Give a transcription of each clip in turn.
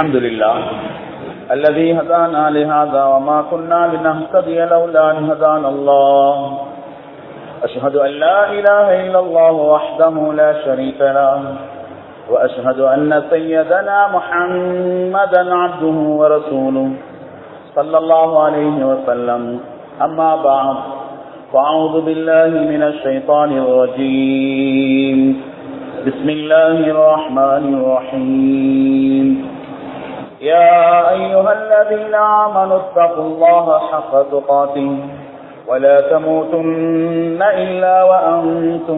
الحمد لله الذي هدانا لهذا وما كنا لنهتدي لولا أن هدانا الله أشهد أن لا إله إلا الله وحده لا شريك له وأشهد أن سيدنا محمدا عبده ورسوله صلى الله عليه وسلم أما بعد فأعوذ بالله من الشيطان الرجيم بسم الله الرحمن الرحيم يا أيها الذين آمنوا اتقوا الله حق تقاته ولا تموتن إلا وأنتم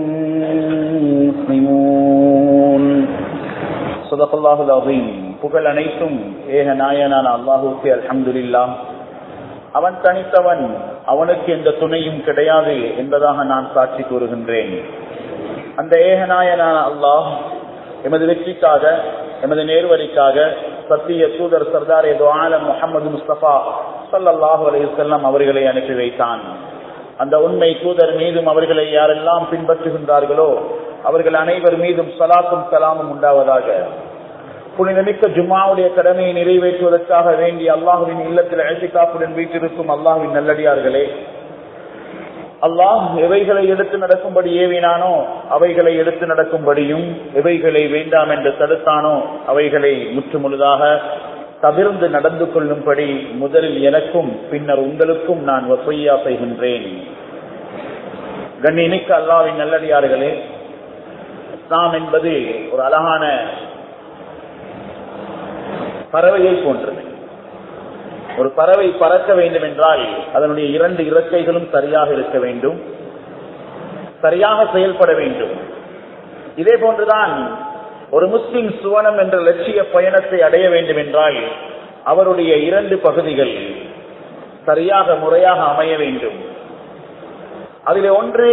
مسلمون صدق الله العظيم புகழ் அனைத்தும் ஏக நாயனான அல்லாஹூக்கு அல்ஹம்துலில்லா அவன் தனித்தவன் அவனுக்கு எந்த துணையும் கிடையாது என்பதாக நான் சாட்சி கூறுகின்றேன் அந்த ஏகநாயனான அல்லாஹ் எமது வெற்றிக்காக எமது நேர்வழிக்காக சத்திய தூதர் சர்தார் ஏதோ ஆலம் முகமது முஸ்தபா சல்லாஹூ அலையுசல்லாம் அவர்களை அனுப்பி வைத்தான் அந்த உண்மை தூதர் மீதும் அவர்களை யாரெல்லாம் பின்பற்றுகின்றார்களோ அவர்கள் அனைவர் மீதும் சலாத்தும் சலாமும் உண்டாவதாக புனிதமிக்க ஜும்மாவுடைய கடமையை நிறைவேற்றுவதற்காக வேண்டி அல்லாஹுவின் இல்லத்தில் அழைச்சிக்காப்புடன் வீட்டிருக்கும் அல்லாஹுவின் நல்லடியார்களே அல்லாஹ் எவைகளை எடுத்து நடக்கும்படி ஏவினானோ அவைகளை எடுத்து நடக்கும்படியும் எவைகளை வேண்டாம் என்று தடுத்தானோ அவைகளை முற்றுமுழுதாக தவிர்ந்து நடந்து கொள்ளும்படி முதலில் எனக்கும் பின்னர் உங்களுக்கும் நான் வசையா செய்கின்றேன் கண்ணிமிக்க அல்லாவின் நல்லடியார்களே இஸ்லாம் என்பது ஒரு அழகான பறவையை போன்றது ஒரு பறவை பறக்க வேண்டும் என்றால் அதனுடைய இரண்டு இறக்கைகளும் சரியாக இருக்க வேண்டும் சரியாக செயல்பட வேண்டும் இதே போன்றுதான் ஒரு முஸ்லிம் சுவனம் என்ற லட்சிய பயணத்தை அடைய வேண்டும் என்றால் அவருடைய இரண்டு பகுதிகள் சரியாக முறையாக அமைய வேண்டும் அதில் ஒன்று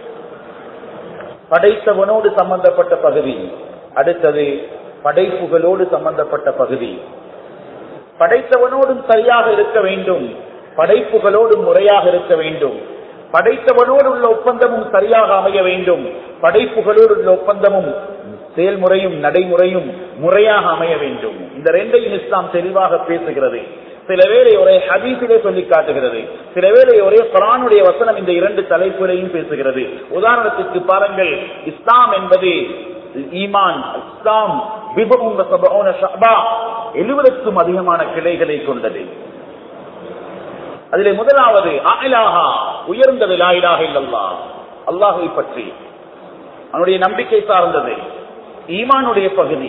படைத்தவனோடு சம்பந்தப்பட்ட பகுதி அடுத்தது படைப்புகளோடு சம்பந்தப்பட்ட பகுதி படைத்தவனோடும் சரியாக இருக்க வேண்டும் படைப்புகளோடும் முறையாக இருக்க வேண்டும் படைத்தவனோடு உள்ள ஒப்பந்தமும் சரியாக அமைய வேண்டும் படைப்புகளோடு உள்ள ஒப்பந்தமும் செயல்முறையும் நடைமுறையும் முறையாக அமைய வேண்டும் இந்த ரெண்டையும் இஸ்லாம் தெளிவாக பேசுகிறது சில வேளை ஒரே ஹதீஸிலே சொல்லி காட்டுகிறது சில வேளை ஒரே குரானுடைய வசனம் இந்த இரண்டு தலைப்புகளையும் பேசுகிறது உதாரணத்திற்கு பாருங்கள் இஸ்லாம் என்பது ஈமான் இஸ்லாம் எழுபதுக்கும் அதிகமான கிளைகளை கொண்டது அதிலே முதலாவது ஆயிலாகா உயர்ந்தது லாயிலாக இல்லல்லா அல்லாஹை பற்றி அவனுடைய நம்பிக்கை சார்ந்தது ஈமானுடைய பகுதி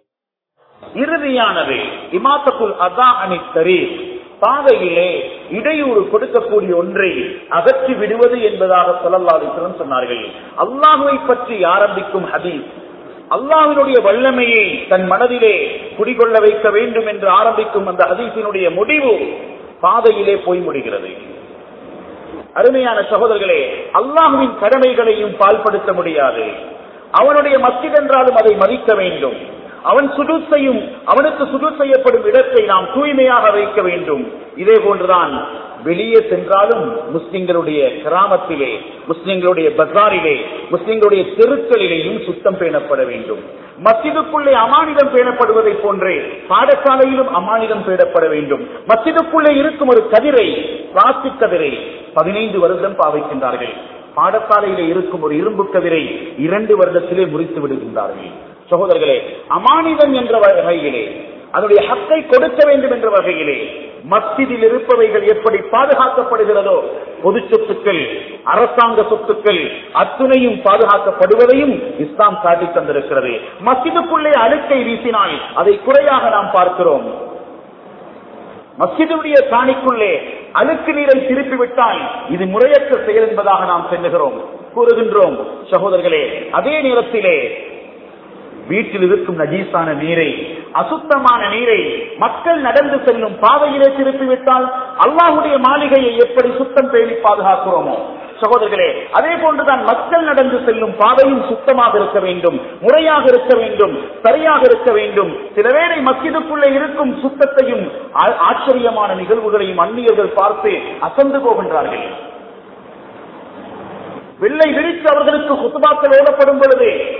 இறுதியானது இமாத்தக்குள் அதா அணி தரீ பாதையிலே இடையூறு கொடுக்கக்கூடிய ஒன்றை அகற்றி விடுவது என்பதாக சொல்லல்லாதித்திரம் சொன்னார்கள் அல்லாஹுவை பற்றி ஆரம்பிக்கும் ஹதீஸ் அல்லாஹினுடைய வல்லமையை தன் மனதிலே குடிகொள்ள வைக்க வேண்டும் என்று ஆரம்பிக்கும் அந்த ஹதீஸினுடைய முடிவு பாதையிலே போய் முடிகிறது அருமையான சகோதரர்களே அல்லாஹுவின் கடமைகளையும் பால்படுத்த முடியாது அவனுடைய மஸ்ஜித் என்றாலும் அதை மதிக்க வேண்டும் அவன் சுஜூத் செய்யும் அவனுக்கு சுஜூத் செய்யப்படும் இடத்தை நாம் தூய்மையாக வைக்க வேண்டும் இதே போன்றுதான் வெளியே சென்றாலும் முஸ்லிம்களுடைய கிராமத்திலே முஸ்லிம்களுடைய பசாரிலே முஸ்லிம்களுடைய தெருக்களிலேயும் சுத்தம் பேணப்பட வேண்டும் மஸ்ஜிதுக்குள்ளே அமானிதம் பேணப்படுவதை போன்றே பாடசாலையிலும் அமானிதம் பேணப்பட வேண்டும் மஸ்ஜிதுக்குள்ளே இருக்கும் ஒரு கதிரை பிளாஸ்டிக் கதிரை பதினைந்து வருடம் பாவிக்கின்றார்கள் பாடசாலையிலே இருக்கும் ஒரு இரும்பு கதிரை இரண்டு வருடத்திலே முறித்து விடுகின்றார்கள் சகோதரர்களே அமானிதம் என்ற வகையிலே அதனுடைய ஹக்கை கொடுக்க வேண்டும் என்ற வகையிலே மஸ்ஜிதில் இருப்பவைகள் எப்படி பாதுகாக்கப்படுகிறதோ பொது சொத்துக்கள் அரசாங்க சொத்துக்கள் அத்துணையும் பாதுகாக்கப்படுவதையும் இஸ்லாம் காட்டி தந்திருக்கிறது மஸ்ஜிதுக்குள்ளே அழுக்கை வீசினால் அதை குறையாக நாம் பார்க்கிறோம் மஸ்ஜிதுடைய காணிக்குள்ளே அழுக்கு நீரை திருப்பி விட்டால் இது முறையற்ற செயல் என்பதாக நாம் செல்லுகிறோம் கூறுகின்றோம் சகோதரர்களே அதே நேரத்திலே வீட்டில் இருக்கும் நஜீஸான நீரை அசுத்தமான நீரை மக்கள் நடந்து செல்லும் பாதையிலே திருப்பிவிட்டால் அல்லாஹுடைய மாளிகையை எப்படி சுத்தம் பேணி பாதுகாக்கிறோமோ சகோதரர்களே அதே போன்றுதான் மக்கள் நடந்து செல்லும் பாதையும் சுத்தமாக இருக்க வேண்டும் முறையாக இருக்க வேண்டும் சரியாக இருக்க வேண்டும் சில வேளை மஸ்ஜிதுக்குள்ளே இருக்கும் சுத்தத்தையும் ஆ- ஆச்சரியமான நிகழ்வுகளையும் அந்நியர்கள் பார்த்து அசந்து போகின்றார்கள் வெள்ளை விரித்து அவர்களுக்கு குத்துபாக்கள் ஓடப்படும் பொழுது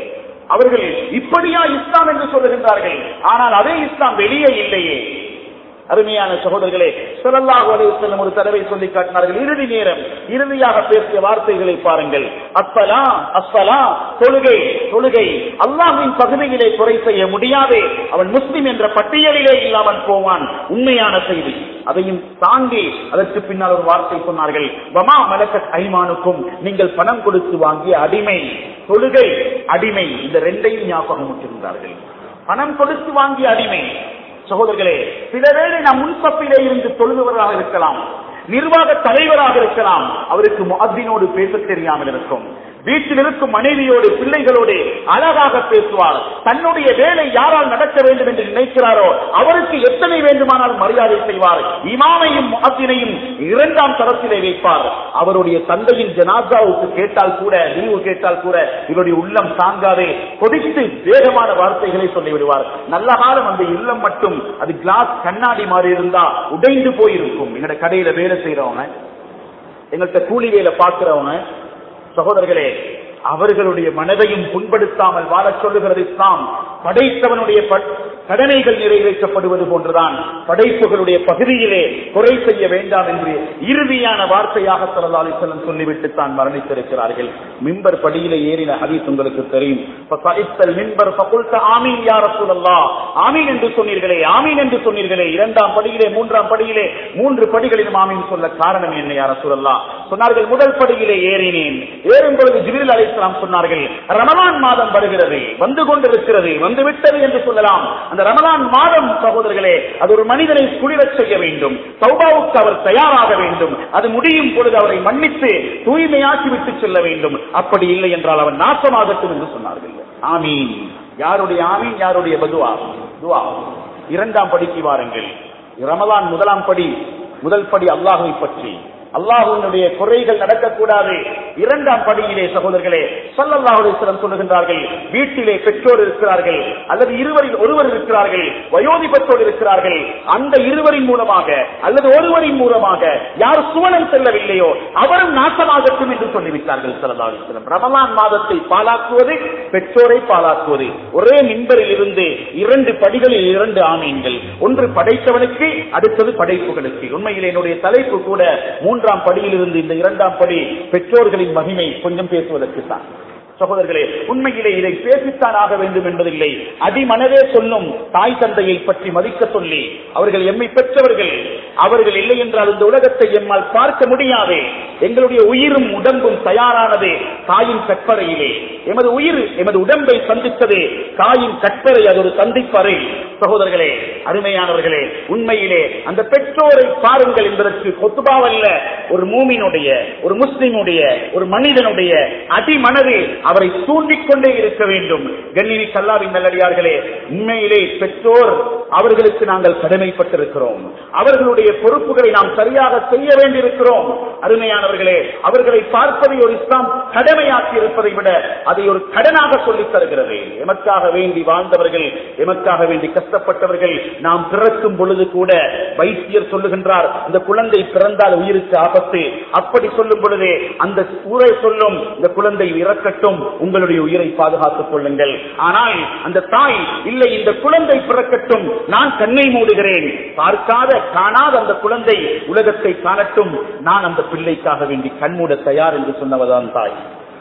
அவர்கள் இப்படியா இஸ்லாம் என்று சொல்லுகின்றார்கள் ஆனால் அதே இஸ்லாம் வெளியே இல்லையே அருமையான சகோதரர்களே ஸல்லல்லாஹு அலைஹி வஸல்லம் ஒரு தடவை சொல்லி காட்டினார்கள் இறுதி நேரம் இறுதியாக பேசிய வார்த்தைகளை பாருங்கள் அஸ்ஸலா அஸ்ஸலா தொழுகை தொழுகை அல்லாஹ்வின் பகுதியிலே குறை செய்ய முடியாது அவன் முஸ்லிம் என்ற பட்டியலிலே இல்லாமல் போவான் உண்மையான செய்தி அதையும் தாண்டி அதற்கு பின்னால் ஒரு வார்த்தை சொன்னார்கள் வமா மலக்கத் ஐமானுக்கும் நீங்கள் பணம் கொடுத்து வாங்கிய அடிமை தொழுகை அடிமை இந்த ரெண்டையும் ஞாபகம் விட்டிருந்தார்கள் பணம் கொடுத்து வாங்கிய அடிமை சகோதரர்களே சில வேளை நாம் முன்சப்பிலே இருந்து தொழுபவராக இருக்கலாம் நிர்வாக தலைவராக இருக்கலாம் அவருக்கு முஅத்தினோடு பேச தெரியாமல் இருக்கும் வீட்டில் இருக்கும் மனைவியோடு பிள்ளைகளோடு அழகாக பேசுவார் தன்னுடைய வேலை யாரால் நடக்க வேண்டும் என்று நினைக்கிறாரோ அவருக்கு எத்தனை வேண்டுமானால் மரியாதை செய்வார் இமாமையும் முஅத்தினையும் இரண்டாம் தரத்திலே வைப்பார் அவருடைய தந்தையின் ஜனாசாவுக்கு கேட்டால் கூட நினைவு கேட்டால் கூட இவருடைய உள்ளம் தாங்காதே கொதித்து வேகமான வார்த்தைகளை சொல்லிவிடுவார் நல்ல காலம் அந்த இல்லம் மட்டும் அது கிளாஸ் கண்ணாடி மாதிரி இருந்தா உடைந்து போயிருக்கும் எங்கட கடையில வேலை செய்யறவங்க எங்கள்கிட்ட கூலி வேலை பார்க்கிறவங்க சகோதரர்களே அவர்களுடைய மனதையும் புண்படுத்தாமல் வாழச் சொல்லுகிறது இஸ்லாம் படைத்தவனுடைய ப- கடமைகள் நிறைவேற்றப்படுவது போன்றுதான் படைப்புகளுடைய பகுதியிலே குறை செய்ய வேண்டாம் என்று இறுதியான வார்த்தையாக சல்லல்லாஹு அலைஹி வஸல்லம் சொல்லிவிட்டு தான் மரணித்திருக்கிறார்கள் மிம்பர் படியிலே ஏறின ஹதீஸ் உங்களுக்கு தெரியும் ஃபஸஇத்தல் மிம்பர் ஃபகுல்த ஆமீன் யா ரசூலல்லாஹ் ஆமீன் என்று சொன்னீர்களே ஆமீன் என்று சொன்னீர்களே இரண்டாம் படியிலே மூன்றாம் படியிலே மூன்று படிகளிலும் ஆமீன் சொல்ல காரணம் என்ன யா ரசூலல்லாஹ் சொன்னார்கள் முதல் படியிலே ஏறினேன் ஏறும் பொழுது ஜிப்ரீல் அலைஹிஸ்ஸலாம் சொன்னார்கள் ரமலான் மாதம் வருகிறது வந்து கொண்டிருக்கிறது வந்து விட்டது என்று சொல்லலாம் அந்த ரமலான் மாதம் சகோதரர்களே அது ஒரு மனிதனை குளிரச் செய்ய வேண்டும் சௌபாவுக்கு அவர் தயாராக வேண்டும் அது முடியும் பொழுது அவரை மன்னித்து தூய்மையாக்கி விட்டு செல்ல வேண்டும் அப்படி இல்லை என்றால் அவன் நாசமாகட்டும் என்று சொன்னார்கள் ஆமீன் யாருடைய ஆமீன் யாருடைய பதுவா துவா இரண்டாம் படிக்கு வாருங்கள் ரமலான் முதலாம் படி முதல் படி அல்லாஹை பற்றி அல்லாஹுடைய குறைகள் நடக்கக்கூடாது இரண்டாம் படியிலே சகோதரர்களே ஸல்லல்லாஹு அலைஹி வஸல்லம் சொல்லுகின்றார்கள் வீட்டிலே பெற்றோர் இருக்கிறார்கள் அல்லது இருவரில் ஒருவர் இருக்கிறார்கள் வயோதிபத்தோடு இருக்கிறார்கள் அந்த இருவரின் மூலமாக அல்லது ஒருவரின் மூலமாக யார் சுவனம் செல்லவில்லையோ அவரும் நாசமாகட்டும் என்று சொல்லிவிட்டார்கள் ஸல்லல்லாஹு அலைஹி வஸல்லம் ரமலான் மாதத்தை பாலாக்குவது பெற்றோரை பாலாக்குவது ஒரே மின்பரில் இருந்து இரண்டு படிகளில் இரண்டு ஆமீன்கள் ஒன்று படைத்தவனுக்கு அடுத்தது படைப்புகளுக்கு உண்மையில் என்னுடைய தலைப்பு கூட மூன்றாம் படியிலிருந்து இந்த இரண்டாம் படி பெற்றோர்களின் மகிமை கொஞ்சம் பேசுவதற்கு தான் சகோதரர்களே உண்மையிலே இதை பேசித்தான் ஆக வேண்டும் என்பதில்லை அடிமனதே சொல்லும் தாய் தந்தையை பற்றி மதிக்க சொல்லி அவர்கள் எம்மை பெற்றவர்கள் அவர்கள் இல்லை என்றால் இந்த உலகத்தை எம்மால் பார்க்க முடியாது எங்களுடைய உயிரும் உடம்பும் தயாரானது தாயின் கற்பறையிலே எமது உயிர் எமது உடம்பை சந்தித்தது தாயின் கற்பறை அது ஒரு சந்திப்பறை சகோதரர்களே அருமையானவர்களே உண்மையிலே அந்த பெற்றோரை பாருங்கள் என்பதற்கு கொத்துபாவல்ல ஒரு மூமினுடைய ஒரு முஸ்லிமுடைய ஒரு மனிதனுடைய அடிமனது அவரை தூண்டிக் கொண்டே இருக்க வேண்டும் கண்ணினி கல்லாவின் நல்லடியார்களே உண்மையிலே பெற்றோர் அவர்களுக்கு நாங்கள் கடமைப்பட்டிருக்கிறோம் அவர்களுடைய பொறுப்புகளை நாம் சரியாக செய்ய வேண்டியிருக்கிறோம் அருமையானவர்களே அவர்களை பார்ப்பதை ஒரு இஸ்லாம் கடமையாக்கி இருப்பதை விட அதை ஒரு கடனாக சொல்லித் தருகிறது எமக்காக வேண்டி வாழ்ந்தவர்கள் எமக்காக வேண்டி கஷ்டப்பட்டவர்கள் நாம் பிறக்கும் பொழுது கூட வைத்தியர் சொல்லுகின்றார் இந்த குழந்தை பிறந்தால் உயிருக்கு ஆபத்து அப்படி சொல்லும் பொழுதே அந்த ஊரை சொல்லும் இந்த குழந்தை இறக்கட்டும் உங்களுடைய உயிரை பாதுகாத்துக் கொள்ளுங்கள் ஆனால் அந்த தாய் இல்லை இந்த குழந்தை பிறக்கட்டும் நான் கண்ணை மூடுகிறேன் பார்க்காத காணாத அந்த குழந்தை உலகத்தை காணட்டும் நான் அந்த பிள்ளைக்காக வேண்டி கண்மூட தயார் என்று சொன்னவதான் தாய்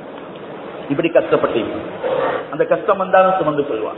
இப்படி கஷ்டப்பட்டீங்க அந்த கஷ்டம் வந்தாலும் சுமந்து கொள்வான்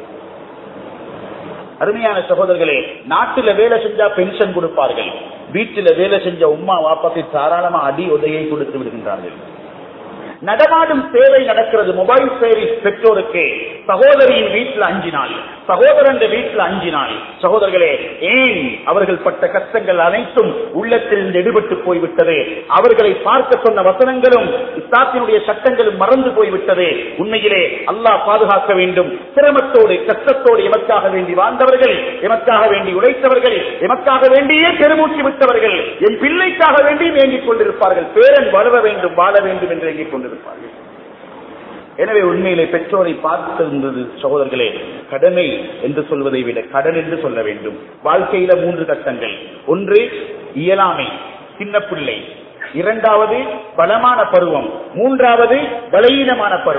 அருமையான சகோதரர்களே நாட்டுல வேலை செஞ்சா பென்ஷன் கொடுப்பார்கள் வீட்டில வேலை செஞ்ச உம்மா வாப்பாக்கு தாராளமா அடி உதையை கொடுத்து விடுகின்றார்கள் நடமாடும் சேவை நடக்கிறது மொபைல் சர்வீஸ் பெற்றோருக்கு சகோதரியின் வீட்டில் அஞ்சு நாள் சகோதரன் வீட்டில் அஞ்சு நாள் சகோதரர்களே ஏன் அவர்கள் பட்ட கஷ்டங்கள் அனைத்தும் உள்ளத்தில் எடுபட்டு போய்விட்டது அவர்களை பார்க்க சொன்ன வசனங்களும் இஸ்லாத்தினுடைய சட்டங்களும் மறந்து போய்விட்டது உண்மையிலே அல்லாஹ் பாதுகாக்க வேண்டும் சிரமத்தோடு கஷ்டத்தோடு எமக்காக வேண்டி வாழ்ந்தவர்கள் எமக்காக வேண்டி உழைத்தவர்கள் எமக்காக வேண்டியே பெருமூச்சு விட்டவர்கள் என் பிள்ளைக்காக வேண்டி வேண்டிக் கொண்டிருப்பார்கள் பேரன் வளர வேண்டும் வாழ வேண்டும் என்று எண்ணிக் கொண்டிருப்பார்கள் எனவே உண்மையிலே பெற்றோரை பார்த்திருந்தது சகோதரர்களே கடமை என்று சொல்வதை விட கடன் என்று சொல்ல வேண்டும் வாழ்க்கையில மூன்று கட்டங்கள் ஒன்று இயலாமை சின்ன பிள்ளை இரண்டாவது பலமான பருவம் மூன்றாவது பலவீனமான பருவம்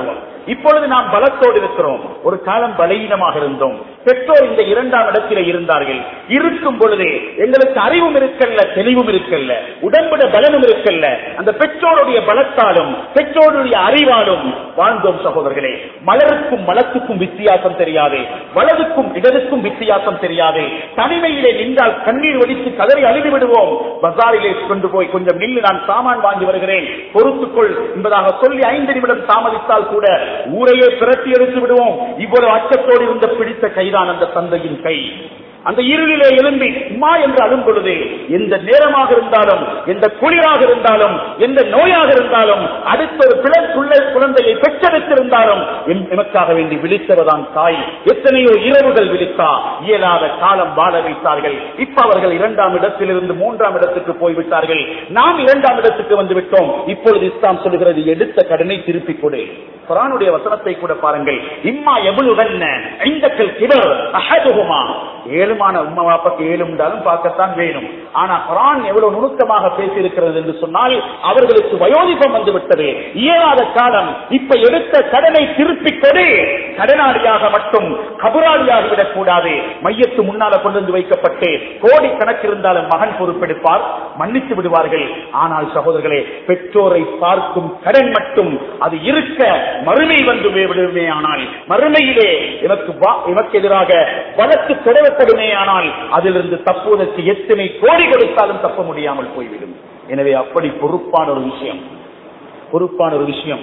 இப்பொழுது நாம் பலத்தோடு இருக்கிறோம் ஒரு காலம் பலகீனமாக இருந்தோம் பெற்றோர் இந்த இரண்டாம் இடத்திலே இருந்தார்கள் இருக்கும் பொழுதே எங்களுக்கு அறிவும் இருக்கல்ல தெளிவும் இருக்கல்ல உடம்புட பலனும் இருக்கல்ல அந்த பெற்றோருடைய பலத்தாலும் பெற்றோருடைய அறிவாலும் வாழ்ந்தோம் சகோதரர்களே மலருக்கும் மலத்துக்கும் வித்தியாசம் தெரியாது வலதுக்கும் இடதுக்கும் வித்தியாசம் தெரியாது தனிமையிலே நின்றால் கண்ணீர் வடித்து கதறி அழுது விடுவோம் பஜாரிலே கொண்டு போய் கொஞ்சம் நின்று நான் சாமான் வாங்கி வருகிறேன் பொறுத்துக்கொள் என்பதாக சொல்லி ஐந்து நிமிடம் தாமதித்தால் கூட ஊரையே பிரட்டி எடுத்து விடுவோம் இவ்வளவு அச்சத்தோடு இருந்த பிடித்த கைதான் அந்த தந்தையின் கை அந்த இருளிலே எழும்பி உமா என்று அழும் பொழுது எந்த நேரமாக இருந்தாலும் எந்த குளிராக இருந்தாலும் எந்த நோயாக இருந்தாலும் அடுத்த ஒரு பிளக்குள்ள குழந்தையை பெற்றெடுத்திருந்தாலும் எம்- எமக்காக வேண்டி விழித்தவர்தான் தாய் எத்தனையோ இரவுகள் விழித்தா இயலாத காலம் வாழ வைத்தார்கள் இப்ப அவர்கள் இரண்டாம் இடத்திலிருந்து மூன்றாம் இடத்துக்கு போய்விட்டார்கள் நாம் இரண்டாம் இடத்துக்கு வந்து விட்டோம் இப்பொழுது இஸ்லாம் சொல்லுகிறது எடுத்த கடனை திருப்பிக் கொடு குரானுடைய வசனத்தை கூட பாருங்கள் இம்மா எவ்வளவு ஐந்தக்கள் கிவர் அஹதுகுமா ஏழுமான உம்மா வாப்பாக்கு ஏழு உண்டாலும் பார்க்கத்தான் வேணும் ஆனா குரான் எவ்வளவு நுணுக்கமாக பேசியிருக்கிறது என்று சொன்னால் அவர்களுக்கு வயோதிபம் வந்து விட்டது இயலாத காலம் இப்ப எடுத்த கடனை திருப்பிக் கொடு கடனாளியாக மட்டும் கபராளியாக விடக் கூடாது மையத்து முன்னால கொண்டு வந்து வைக்கப்பட்டு கோடி கணக்கு இருந்தாலும் மகன் பொறுப்பெடுப்பார் மன்னித்து விடுவார்கள் ஆனால் சகோதரர்களே பெற்றோரை பார்க்கும் கடன் மட்டும் அது இருக்க மறுமை வந்து விடுமே ஆனால் மறுமையிலே எனக்கு வா- எனக்கு எதிராக வழக்கு தொடரப்படுமே ஆனால் அதிலிருந்து தப்புவதற்கு எத்தனை கோடி கொடுத்தாலும் தப்ப முடியாமல் போய்விடும் எனவே அப்படி பொறுப்பான ஒரு விஷயம் பொறுப்பான ஒரு விஷயம்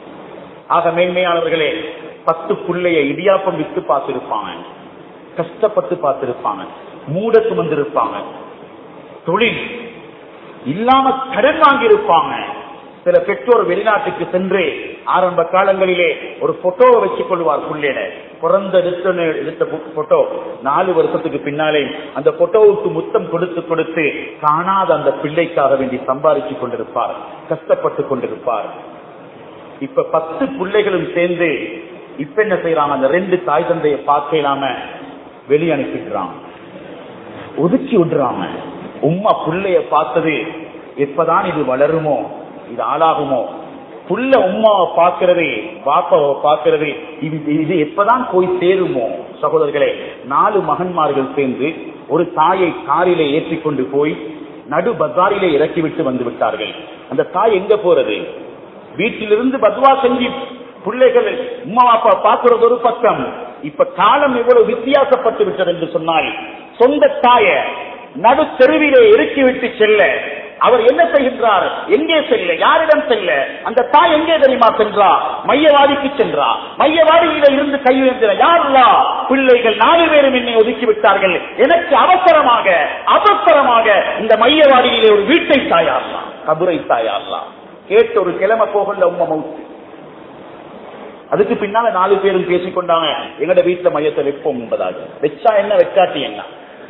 ஆக மேன்மையானவர்களே பத்து புள்ளைய இடியாப்பம் வித்து பார்த்திருப்பாங்க கஷ்டப்பட்டு பார்த்திருப்பாங்க மூட சுமந்திருப்பாங்க தொழில் இல்லாம கடன் வாங்கியிருப்பாங்க சில பெற்றோர் வெளிநாட்டுக்கு சென்று ஆரம்ப காலங்களிலே ஒரு போட்டோவை வச்சுக் கொள்வார் புள்ளையிட பிறந்த எடுத்த எடுத்த போட்டோ நாலு வருஷத்துக்கு பின்னாலே அந்த போட்டோவுக்கு முத்தம் கொடுத்து கொடுத்து காணாத அந்த பிள்ளைக்காக வேண்டி சம்பாதிச்சு கொண்டிருப்பார் கஷ்டப்பட்டு கொண்டிருப்பார் இப்ப பத்து பிள்ளைகளும் சேர்ந்து இப்ப என்ன செய்யறாங்க அந்த ரெண்டு தாய் தந்தையை பார்க்க இல்லாம வெளியே அனுப்பிடுறாங்க ஒதுக்கி விடுறாங்க உம்மா புள்ளைய பார்த்தது எப்பதான் இது வளருமோ இது ஆளாகுமோ புள்ள உம்மாவை பார்க்கிறது பாப்பாவை பார்க்கிறது இது இது எப்பதான் போய் சேருமோ சகோதரர்களே நாலு மகன்மார்கள் சேர்ந்து ஒரு தாயை காரிலே ஏற்றிக்கொண்டு போய் நடு பஜாரிலே இறக்கிவிட்டு வந்து விட்டார்கள் அந்த தாய் எங்க போறது வீட்டிலிருந்து பத்வா செஞ்சு பிள்ளைகள் உமா அப்பா பார்க்கிறது ஒரு பக்கம் இப்ப காலம் எவ்வளவு வித்தியாசப்பட்டு விட்டது என்று சொன்னால் சொந்த தாய நடு தெருவிலே இறக்கிவிட்டு செல்ல அவர் என்ன செய்கின்றார் எங்கே செல்ல யாரிடம் செல்ல அந்த தாய் எங்கே தெரியுமா சென்றா மையவாதிக்கு சென்றா மையவாதியில இருந்து கை உயர்த்தினார் யாருலா பிள்ளைகள் நாலு பேரும் என்னை ஒதுக்கி விட்டார்கள் எனக்கு அவசரமாக அவசரமாக இந்த மையவாடியிலே ஒரு வீட்டை தாயாரலாம் கபுரை தாயாரலாம் கேட்டு ஒரு கிழமை போகல உம்ம மவுத்து அதுக்கு பின்னால நாலு பேரும் பேசிக்கொண்டாங்க எங்கட வீட்டுல மையத்தை வைப்போம் என்பதாக வச்சா என்ன வெச்சாட்டி என்ன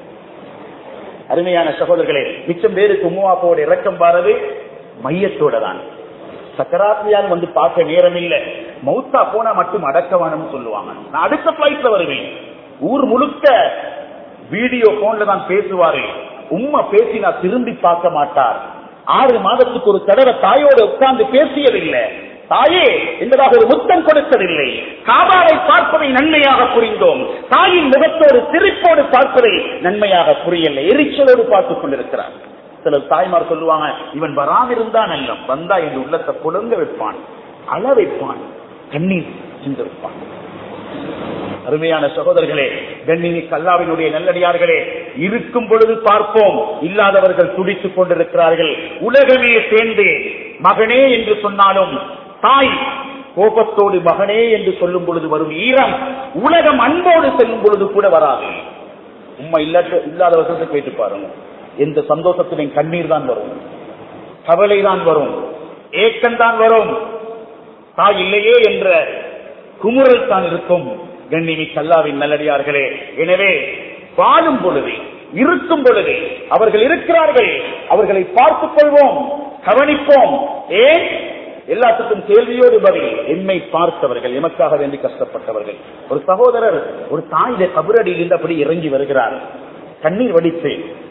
அருமையான சகோதரர்களே மிச்சம் பேருக்கு உம்மாப்போட இறக்கம் பாரது மையத்தோட தான் சக்கராத்தியால் வந்து பார்க்க நேரம் இல்ல மௌத்தா போனா மட்டும் அடக்கவானம் சொல்லுவாங்க நான் அடுத்த பிளைட்ல வருவேன் ஊர் முழுக்க வீடியோ போன்ல தான் பேசுவாரு உம்மா பேசினா திரும்பி பார்க்க மாட்டார் ஆறு மாதத்துக்கு ஒரு தடவை தாயோட உட்கார்ந்து பேசியதில்லை தாயே என்பதாக ஒரு முத்தம் கொடுத்ததில்லை காபாவை பார்ப்பதை நன்மையாக புரிந்தோம் தாயின் முகத்தோடு சிரிப்போடு பார்ப்பதை நன்மையாக புரியல எரிச்சலோடு பார்த்துக் கொண்டிருக்கிறார் சில தாய்மார் சொல்லுவாங்க இவன் வராமிருந்தா நல்லம் வந்தா என் உள்ளத்தை புலங்க வைப்பான் அள வைப்பான் கண்ணீர் சிந்த வைப்பான் அருமையான சகோதரர்களே கண்ணினி கல்லாவினுடைய நல்லடியார்களே இருக்கும் பொழுது பார்ப்போம் இல்லாதவர்கள் துடித்துக் கொண்டிருக்கிறார்கள் உலகமே சேர்ந்து மகனே என்று சொன்னாலும் தாய் கோபத்தோடு மகனே என்று சொல்லும் பொழுது வரும் ஈரம் உலகம் அன்போடு செல்லும் பொழுது கூட வராது உண்மை இல்லாத இல்லாதவர்கள் கேட்டு பாருங்க எந்த சந்தோஷத்திலும் கண்ணீர் தான் வரும் கவலை தான் வரும் ஏக்கம் தான் வரும் தாய் இல்லையே என்ற குமுறல் தான் இருக்கும் கண்ணினி கல்லாவின் நல்லடியார்களே எனவே வாழும் பொழுது இருக்கும் பொழுது அவர்கள் இருக்கிறார்கள் அவர்களை பார்த்துக் கொள்வோம் கவனிப்போம் ஏன் எல்லாத்துக்கும் கேள்வியோடு பதில் எம்மை பார்த்தவர்கள் எமக்காக வேண்டி கஷ்டப்பட்டவர்கள் ஒரு சகோதரர் ஒரு தாயில கபரடியில் இருந்து அப்படி இறங்கி வருகிறார் கண்ணீர் வடித்து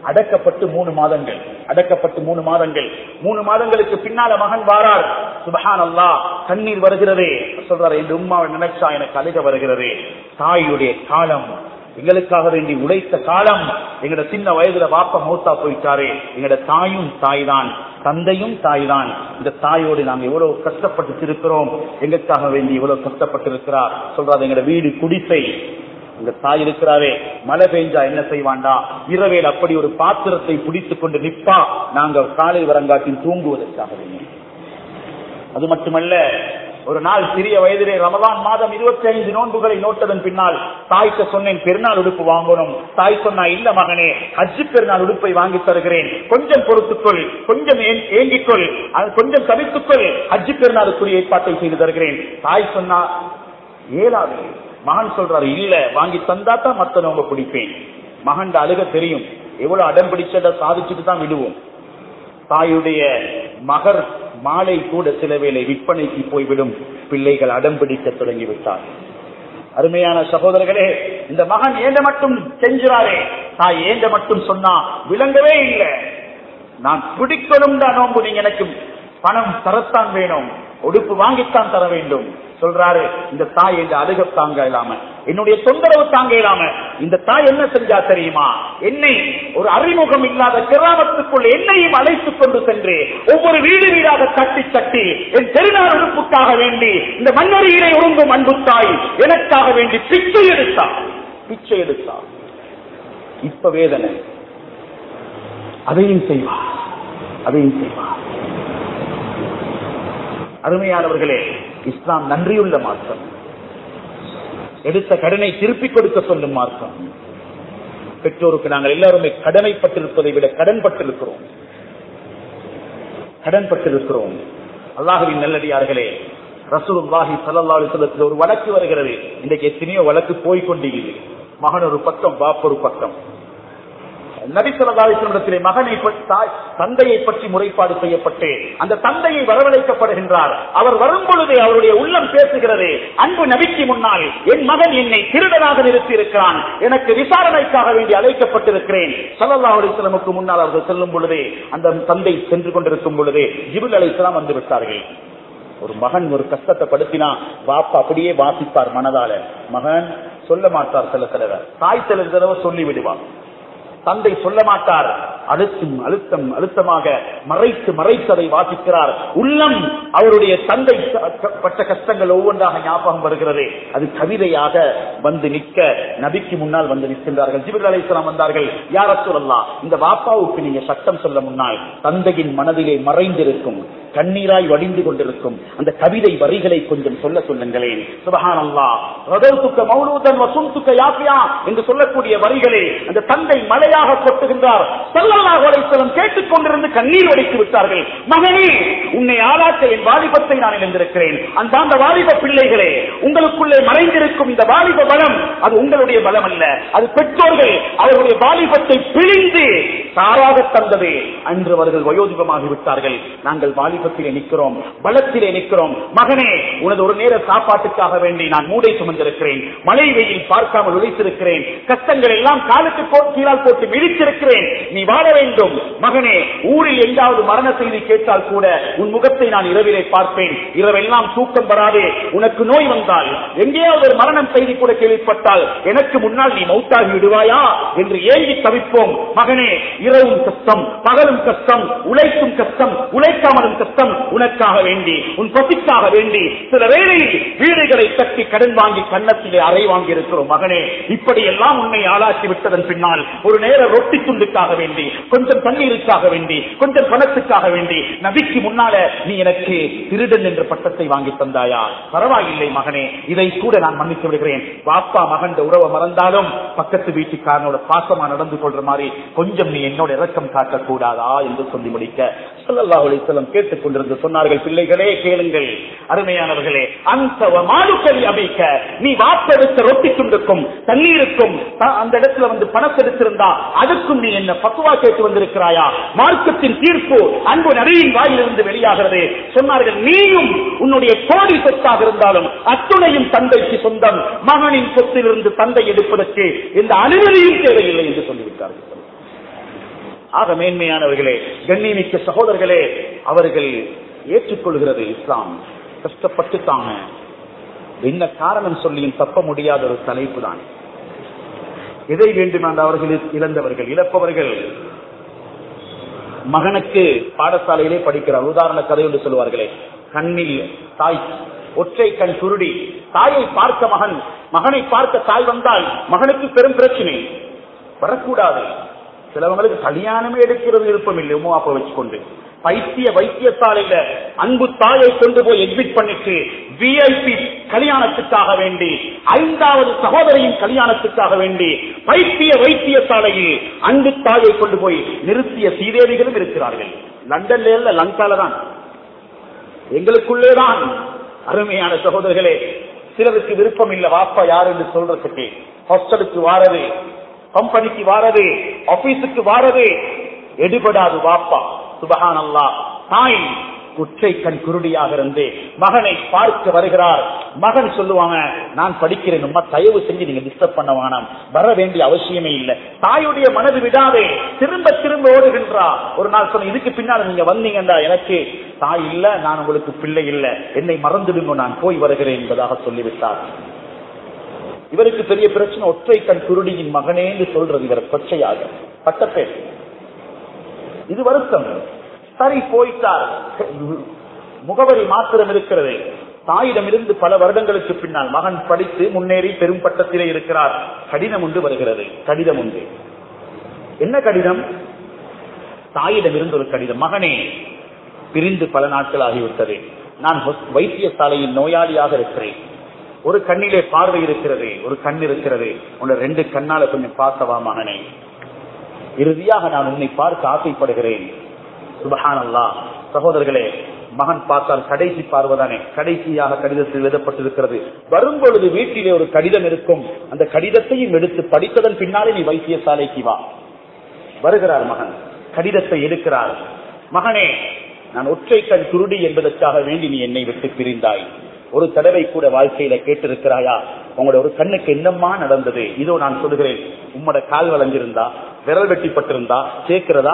அடக்கப்பட்டு மூணு மாதங்கள் அடக்கப்பட்டு மூணு மாதங்கள் மூணு மாதங்களுக்கு பின்னால மகன் வாரார் சுபஹான் அல்லா கண்ணீர் வருகிறது சொல்றாரு இந்த உம்மாவை நினைச்சா எனக்கு அழுக வருகிறது தாயுடைய காலம் எங்களுக்காக வேண்டி உழைத்த காலம் எங்கட சின்ன வயதுல வாப்ப மௌத்தா போயிட்டாரு எங்கட தாயும் தாய் தான் தந்தையும் தாய் தான் இந்த தாயோடு நாங்க எவ்வளவு கஷ்டப்பட்டு இருக்கிறோம் எங்களுக்காக வேண்டி எவ்வளவு கஷ்டப்பட்டு இருக்கிறார் சொல்றாரு எங்கட வீடு குடிசை இந்த தாய் இருக்கிறாரே மழை பெஞ்சா என்ன செய்வாண்டா இரவேல் அப்படி ஒரு பாத்திரத்தை பிடித்துக் கொண்டு நிப்பா நாங்க காலை வரங்காட்டில் தூங்குவதற்காக வேண்டி அது மட்டுமல்ல ஒரு நாள் சிறிய வயதிலே ரமதான் மாதம் இருபத்தி ஐந்து நோன்புகளை நோட்டதன் பின்னால் தாய்க்கு சொன்னேன் பெருநாள் உடுப்பு வாங்கணும் தாய் சொன்னா இல்ல மகனே ஹஜ்ஜு பெருநாள் உடுப்பை வாங்கி தருகிறேன் கொஞ்சம் பொறுத்துக்கொள் கொஞ்சம் ஏ- ஏங்கிக்கொள் அது கொஞ்சம் தவித்துக்கொள் ஹஜ்ஜு பெருநாளுக்குரிய ஏற்பாட்டை செய்து தருகிறேன் தாய் சொன்னா ஏழாவது மகன் சொல்றாரு இல்ல வாங்கி தந்தா தான் மத்த நோம்ப பிடிப்பேன் மகன் அழுக தெரியும் எவ்வளவு அடம் பிடிச்சதை சாதிச்சுட்டு தான் விடுவோம் தாயுடைய மகர் மாலை கூட சில வேளை விற்பனைக்கு போய்விடும் பிள்ளைகள் அடம் பிடிக்க தொடங்கிவிட்டார் அருமையான சகோதரர்களே இந்த மகன் ஏண்ட மட்டும் செஞ்சுறாரே தாய் ஏண்ட மட்டும் சொன்னா விளங்கவே இல்லை நான் பிடிக்கணும் தான் நோம்பு நீங்க எனக்கு பணம் தரத்தான் வேணும் உடுப்பு வாங்கித்தான் தர வேண்டும் சொல்றாரு இந்த தாய் இந்த அழுக தாங்க இல்லாம என்னுடைய தொந்தரவு தாங்க இல்லாம இந்த தாய் என்ன செஞ்சா தெரியுமா என்னை ஒரு அறிமுகம் இல்லாத கிராமத்துக்குள் என்னையும் அழைத்துக் கொண்டு சென்று ஒவ்வொரு வீடு வீடாக தட்டி தட்டி என் பெருநாள் உறுப்புக்காக வேண்டி இந்த மண்ணறியிலே உருங்கும் அன்பு தாய் எனக்காக வேண்டி பிச்சை எடுத்தா பிச்சை எடுத்தா இப்ப வேதனை அதையும் செய்வா அதையும் செய்வா அருமையானவர்களே இஸ்லாம் நன்றியுள்ள மார்க்கம் எடுத்த கடனை திருப்பிக் கொடுக்க சொல்லும் மார்க்கம் பெற்றோருக்கு நாங்கள் எல்லாருமே கடமைப்பட்டிருப்பதை விட கடன் பட்டிருக்கிறோம் கடன் பட்டிருக்கிறோம் அல்லாஹுவின் நல்லடியார்களே ரசூலுல்லாஹி ஸல்லல்லாஹு அலைஹி வஸல்லத்தில் ஒரு வழக்கு வருகிறது இன்றைக்கு எத்தனையோ வழக்கு போய் கொண்டிருக்கிறது மகன் ஒரு பக்கம் பாப் ஒரு பக்கம் நபிசல்லாத்திலே மகனை பற்றி தாய் தந்தையை பற்றி முறைப்பாடு செய்யப்பட்டு அந்த தந்தையை வரவழைக்கப்படுகின்றார் அவர் வரும் பொழுதே அவருடைய உள்ளம் பேசுகிறது அன்பு நபிக்கு முன்னால் என் மகன் என்னை திருடனாக நிறுத்தி இருக்கிறான் எனக்கு விசாரணைக்காக வேண்டி அழைக்கப்பட்டிருக்கிறேன் சல்லல்லா அலிஸ்லமுக்கு முன்னால் அவர்கள் செல்லும் பொழுதே அந்த தந்தை சென்று கொண்டிருக்கும் பொழுதே ஜிபுல் அலிஸ்லாம் வந்து விட்டார்கள் ஒரு மகன் ஒரு கஷ்டத்தை படுத்தினா பாப்பா அப்படியே வாசிப்பார் மனதால மகன் சொல்ல மாட்டார் சில தடவை தாய் சில தடவை சொல்லி விடுவார் தந்தை சொல்ல மாட்டார் அழுத்தம் அழுத்தம் அழுத்தமாக மறைத்து மறைத்ததை வாசிக்கிறார் உள்ளம் அவருடைய தந்தை பட்ட கஷ்டங்கள் ஒவ்வொன்றாக ஞாபகம் வருகிறது அது கவிதையாக வந்து நிற்க நபிக்கு முன்னால் வந்து நிற்கின்றார்கள் ஜிபிர் அலைசலாம் வந்தார்கள் யார சொல்லலாம் இந்த வாப்பாவுக்கு நீங்க சட்டம் சொல்ல முன்னால் தந்தையின் மனதிலே மறைந்திருக்கும் கண்ணீராய் வடிந்து கொண்டிருக்கும் அந்த கவிதை வரிகளை கொஞ்சம் சொல்ல சொல்லுங்களேன் சுபஹான் அல்லா ரதோத்துக்க மௌலூதன் வசுந்துக்க யாப்பியா என்று சொல்லக்கூடிய வரிகளை அந்த தந்தை மலையாக கொட்டுகின்றார் சல்லல்லாஹு அலைஹி வஸல்லம் கேட்டுக் கொண்டிருந்து கண்ணீர் வடித்து விட்டார்கள் மகனே உன்னை ஆளாக்க என் வாலிபத்தை நான் இழந்திருக்கிறேன் அந்த அந்த வாலிப பிள்ளைகளே உங்களுக்குள்ளே மறைந்திருக்கும் இந்த வாலிப பலம் அது உங்களுடைய பலம் அல்ல அது பெற்றோர்கள் அவர்களுடைய வாலிபத்தை பிழிந்து சாராக தந்தது அன்று அவர்கள் வயோதிபமாகி விட்டார்கள் நாங்கள் வாலிபத்திலே நிற்கிறோம் பலத்திலே நிற்கிறோம் மகனே உனது ஒரு நேர சாப்பாட்டுக்காக வேண்டி நான் மூடை சுமந்திருக்கிறேன் மழை வெயில் பார்க்காமல் உழைத்திருக்கிறேன் கஷ்டங்கள் எல்லாம் காலுக்கு போ- கீழால் போட்டு மிதித்திருக்கிறேன் நீ வாழ வேண்டும் மகனே ஊரில் எங்காவது மரண செய்தி கேட்டால் கூட உன் முகத்தை நான் இரவிலே பார்ப்பேன் இரவெல்லாம் தூக்கம் வராது உனக்கு நோய் வந்தால் எங்கேயாவது ஒரு மரணம் செய்தி கூட கேள்விப்பட்டால் எனக்கு முன்னால் நீ மௌத்தாகி விடுவாயா என்று ஏங்கி தவிப்போம் மகனே இரவும் கஷ்டம் பகலும் கஷ்டம் உழைக்கும் கஷ்டம் உழைக்காமலும் கஷ்டம் உனக்காக வேண்டி உன் பசிக்காக வேண்டி சில வேளையில் வீடுகளை தட்டி கடன் வாங்கி கன்னத்திலே அறை வாங்கி இருக்கிறோம் மகனே இப்படி எல்லாம் உன்னை ஆளாக்கி விட்டதன் பின்னால் ஒரு நேர ரொட்டி துண்டுக்காக வேண்டி கொஞ்சம் தண்ணீருக்காக வேண்டி கொஞ்சம் பணத்துக்காக வேண்டி நபிக்கு முன்னால நீ எனக்கு திருடன் என்ற பட்டத்தை வாங்கி தந்தாயா பரவாயில்லை மகனே இதை கூட நான் மன்னித்து விடுகிறேன் பாப்பா மகன் உறவை மறந்தாலும் பக்கத்து வீட்டுக்காரனோட பாசமா நடந்து கொள்ற மாதிரி கொஞ்சம் நீ என்னோட இரக்கம் காட்டக்கூடாதா என்று சொல்லி முடிக்க ஸல்லல்லாஹு அலைஹி வஸல்லம் கேட்டுக் கொண்டிருந்து சொன்னார்கள் பிள்ளைகளே கேளுங்கள் அருமையானவர்களே அந்த மாலுக்கல் அபிக்க நீ வாப்பெடுத்த ரொட்டி துண்டுக்கும் தண்ணீருக்கும் த- அந்த இடத்துல வந்து பணத்தை எடுத்திருந்தா அதுக்கும் நீ என்ன பக்குவா கேட்டு வந்திருக்கிறாயா மார்க்கத்தின் தீர்ப்பு அன்பு நபியின் வாயிலிருந்து வெளியாகிறது சொன்னார்கள் நீயும் உன்னுடைய கோடி சொத்தாக இருந்தாலும் அத்துணையும் தந்தைக்கு சொந்தம் மகனின் சொத்திலிருந்து தந்தை எடுப்பதற்கு இந்த அனுமதியும் தேவையில்லை என்று சொல்லிவிட்டார்கள் ஆக மேன்மையானவர்களே கண்ணியமிக்க சகோதரர்களே அவர்கள் ஏற்றுக்கொள்கிறது இஸ்லாம் கஷ்டப்பட்டுட்டாங்க என்ன காரணம் சொல்லியும் தப்ப முடியாத ஒரு தலைப்பு தான் எதை வேண்டுமென்ற அவர்கள் இழந்தவர்கள் இழப்பவர்கள் மகனுக்கு பாடசாலையிலே படிக்கிறார் உதாரண கதை என்று சொல்லுவார்களே கண்ணில் தாய் ஒற்றை கண் குருடி தாயை பார்க்க மகன் மகனை பார்க்க தாய் வந்தால் மகனுக்கு பெரும் பிரச்சனை வரக்கூடாது சிலவங்களுக்கு கல்யாணமே எடுக்கிறது விருப்பம் இல்லை உமா அப்ப வச்சுக்கொண்டு பைத்திய வைத்தியசாலையில அன்பு தாயை கொண்டு போய் எக்ஸிட் பண்ணிட்டு விஐபி கல்யாணத்துக்காக வேண்டி ஐந்தாவது சகோதரியின் கல்யாணத்துக்காக வேண்டி பைத்திய வைத்தியசாலையில் அன்பு தாயை கொண்டு போய் நிறுத்திய சீதேவிகளும் இருக்கிறார்கள் லண்டன்ல இல்ல லங்கால தான் எங்களுக்குள்ளேதான் அருமையான சகோதரர்களே சிலருக்கு விருப்பம் இல்ல வாப்பா யார் என்று சொல்றதுக்கு ஹாஸ்டலுக்கு வாரது கம்பெனிக்கு வாரது ஆபீஸுக்கு வாரது எடுபடாது வாப்பா சுபஹான் அல்லா தாய் குற்றை கண் குருடியாக இருந்து மகனை பார்க்க வருகிறார் மகன் சொல்லுவாங்க நான் படிக்கிறேன் அம்மா தயவு செஞ்சு நீங்க டிஸ்டர்ப் பண்ண வேணாம் வர வேண்டிய அவசியமே இல்லை தாயுடைய மனது விடாதே திரும்ப திரும்ப ஓடுகின்றா ஒரு நாள் சொன்ன இதுக்கு பின்னால் நீங்க வந்தீங்கடா எனக்கு தாய் இல்ல நான் உங்களுக்கு பிள்ளை இல்ல என்னை மறந்துடுங்க நான் போய் வருகிறேன் என்பதாக சொல்லிவிட்டார் இவருக்கு பெரிய பிரச்சனை ஒற்றை கண் குருடியின் மகனே என்று சொல்றது இவர் கொச்சையாக பட்டப்பேர் இது வருத்தம் சரி போயிட்டார் முகவரி மாத்திரம் இருக்கிறது தாயிடமிருந்து பல வருடங்களுக்கு பின்னால் மகன் படித்து முன்னேறி பெரும் பட்டத்திலே இருக்கிறார் கடிதம் உண்டு வருகிறது கடிதம் உண்டு என்ன கடிதம் தாயிடமிருந்து ஒரு கடிதம் மகனே பிரிந்து பல நாட்கள் ஆகிவிட்டது நான் வைத்தியசாலையில் நோயாளியாக இருக்கிறேன் ஒரு கண்ணிலே பார்வை இருக்கிறது ஒரு கண் இருக்கிறது உன்னை ரெண்டு கண்ணால கொஞ்சம் பார்த்தவா மகனே இறுதியாக நான் உன்னை பார்க்க ஆசைப்படுகிறேன் சுபஹான் அல்லா சகோதரர்களே மகன் பார்த்தால் கடைசி பார்வதானே கடைசியாக கடிதத்தில் எழுதப்பட்டிருக்கிறது வரும்பொழுது வீட்டிலே ஒரு கடிதம் இருக்கும் அந்த கடிதத்தையும் எடுத்து படித்ததன் பின்னாலே நீ வைத்தியசாலைக்கு வா வருகிறார் மகன் கடிதத்தை எடுக்கிறார் மகனே நான் ஒற்றை கண் குருடி என்பதற்காக வேண்டி நீ என்னை விட்டு பிரிந்தாய் ஒரு தடவை கூட வாழ்க்கையில கேட்டிருக்கிறாயா உங்களோட ஒரு கண்ணுக்கு என்னம்மா நடந்தது இதோ நான் சொல்லுகிறேன் உம்மோட கால் வளைஞ்சிருந்தா விரல் வெட்டிப்பட்டிருந்தா கேட்கிறதா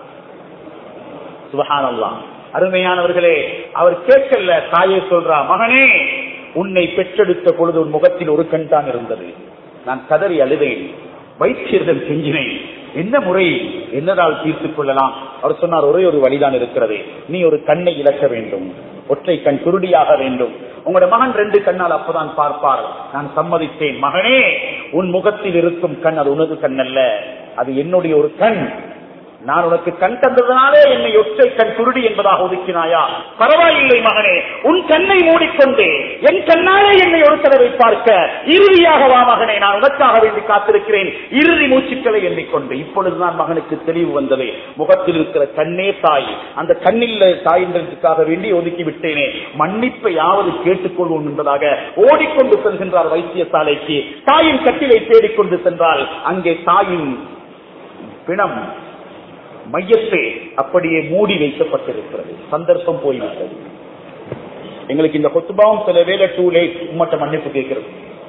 சுபஹானல்லாம் அருமையானவர்களே அவர் கேட்கல தாயே சொல்றா மகனே உன்னை பெற்றெடுத்த பொழுது உன் முகத்தில் ஒரு கண் தான் இருந்தது நான் கதறி அழுதேன் வைத்தியர்கள் செஞ்சினேன் என்ன முறை என்னதால் தீர்த்துக் கொள்ளலாம் அவர் சொன்னார் ஒரே ஒரு வழிதான் இருக்கிறது நீ ஒரு கண்ணை இழக்க வேண்டும் ஒற்றை கண் குருடியாக வேண்டும் உங்களோட மகன் ரெண்டு கண்ணால் அப்பதான் பார்ப்பார் நான் சம்மதித்தேன் மகனே உன் முகத்தில் இருக்கும் கண் அது உனது கண் அல்ல அது என்னுடைய ஒரு கண் நான் உனக்கு கண் தந்ததனாலே என்னை ஒற்றை கண் குருடி என்பதாக ஒதுக்கினாயா பரவாயில்லை மகனே உன் கண்ணை மூடிக்கொண்டு என் கண்ணாலே என்னை ஒரு தடவை பார்க்க இறுதியாக வா மகனே நான் உனக்காக வேண்டி காத்திருக்கிறேன் இறுதி மூச்சுக்களை எண்ணிக்கொண்டு இப்பொழுதுதான் மகனுக்கு தெளிவு வந்தது முகத்தில் இருக்கிற கண்ணே தாய் அந்த கண்ணில் தாய் என்பதற்காக வேண்டி ஒதுக்கி விட்டேனே மன்னிப்பை யாவது கேட்டுக்கொள்வோம் என்பதாக ஓடிக்கொண்டு செல்கின்றார் வைத்தியசாலைக்கு தாயின் கட்டிலை தேடிக்கொண்டு சென்றால் அங்கே தாயின் பிணம் மையத்தை அப்படியே மூடி வைக்கப்பட்டிருக்கிறது சந்தர்ப்பம் போய்விட்டது எங்களுக்கு இந்த கொத்துபாவும் சில வேலை டூ லேட் உம்மட்ட மன்னிப்பு கேட்கிறது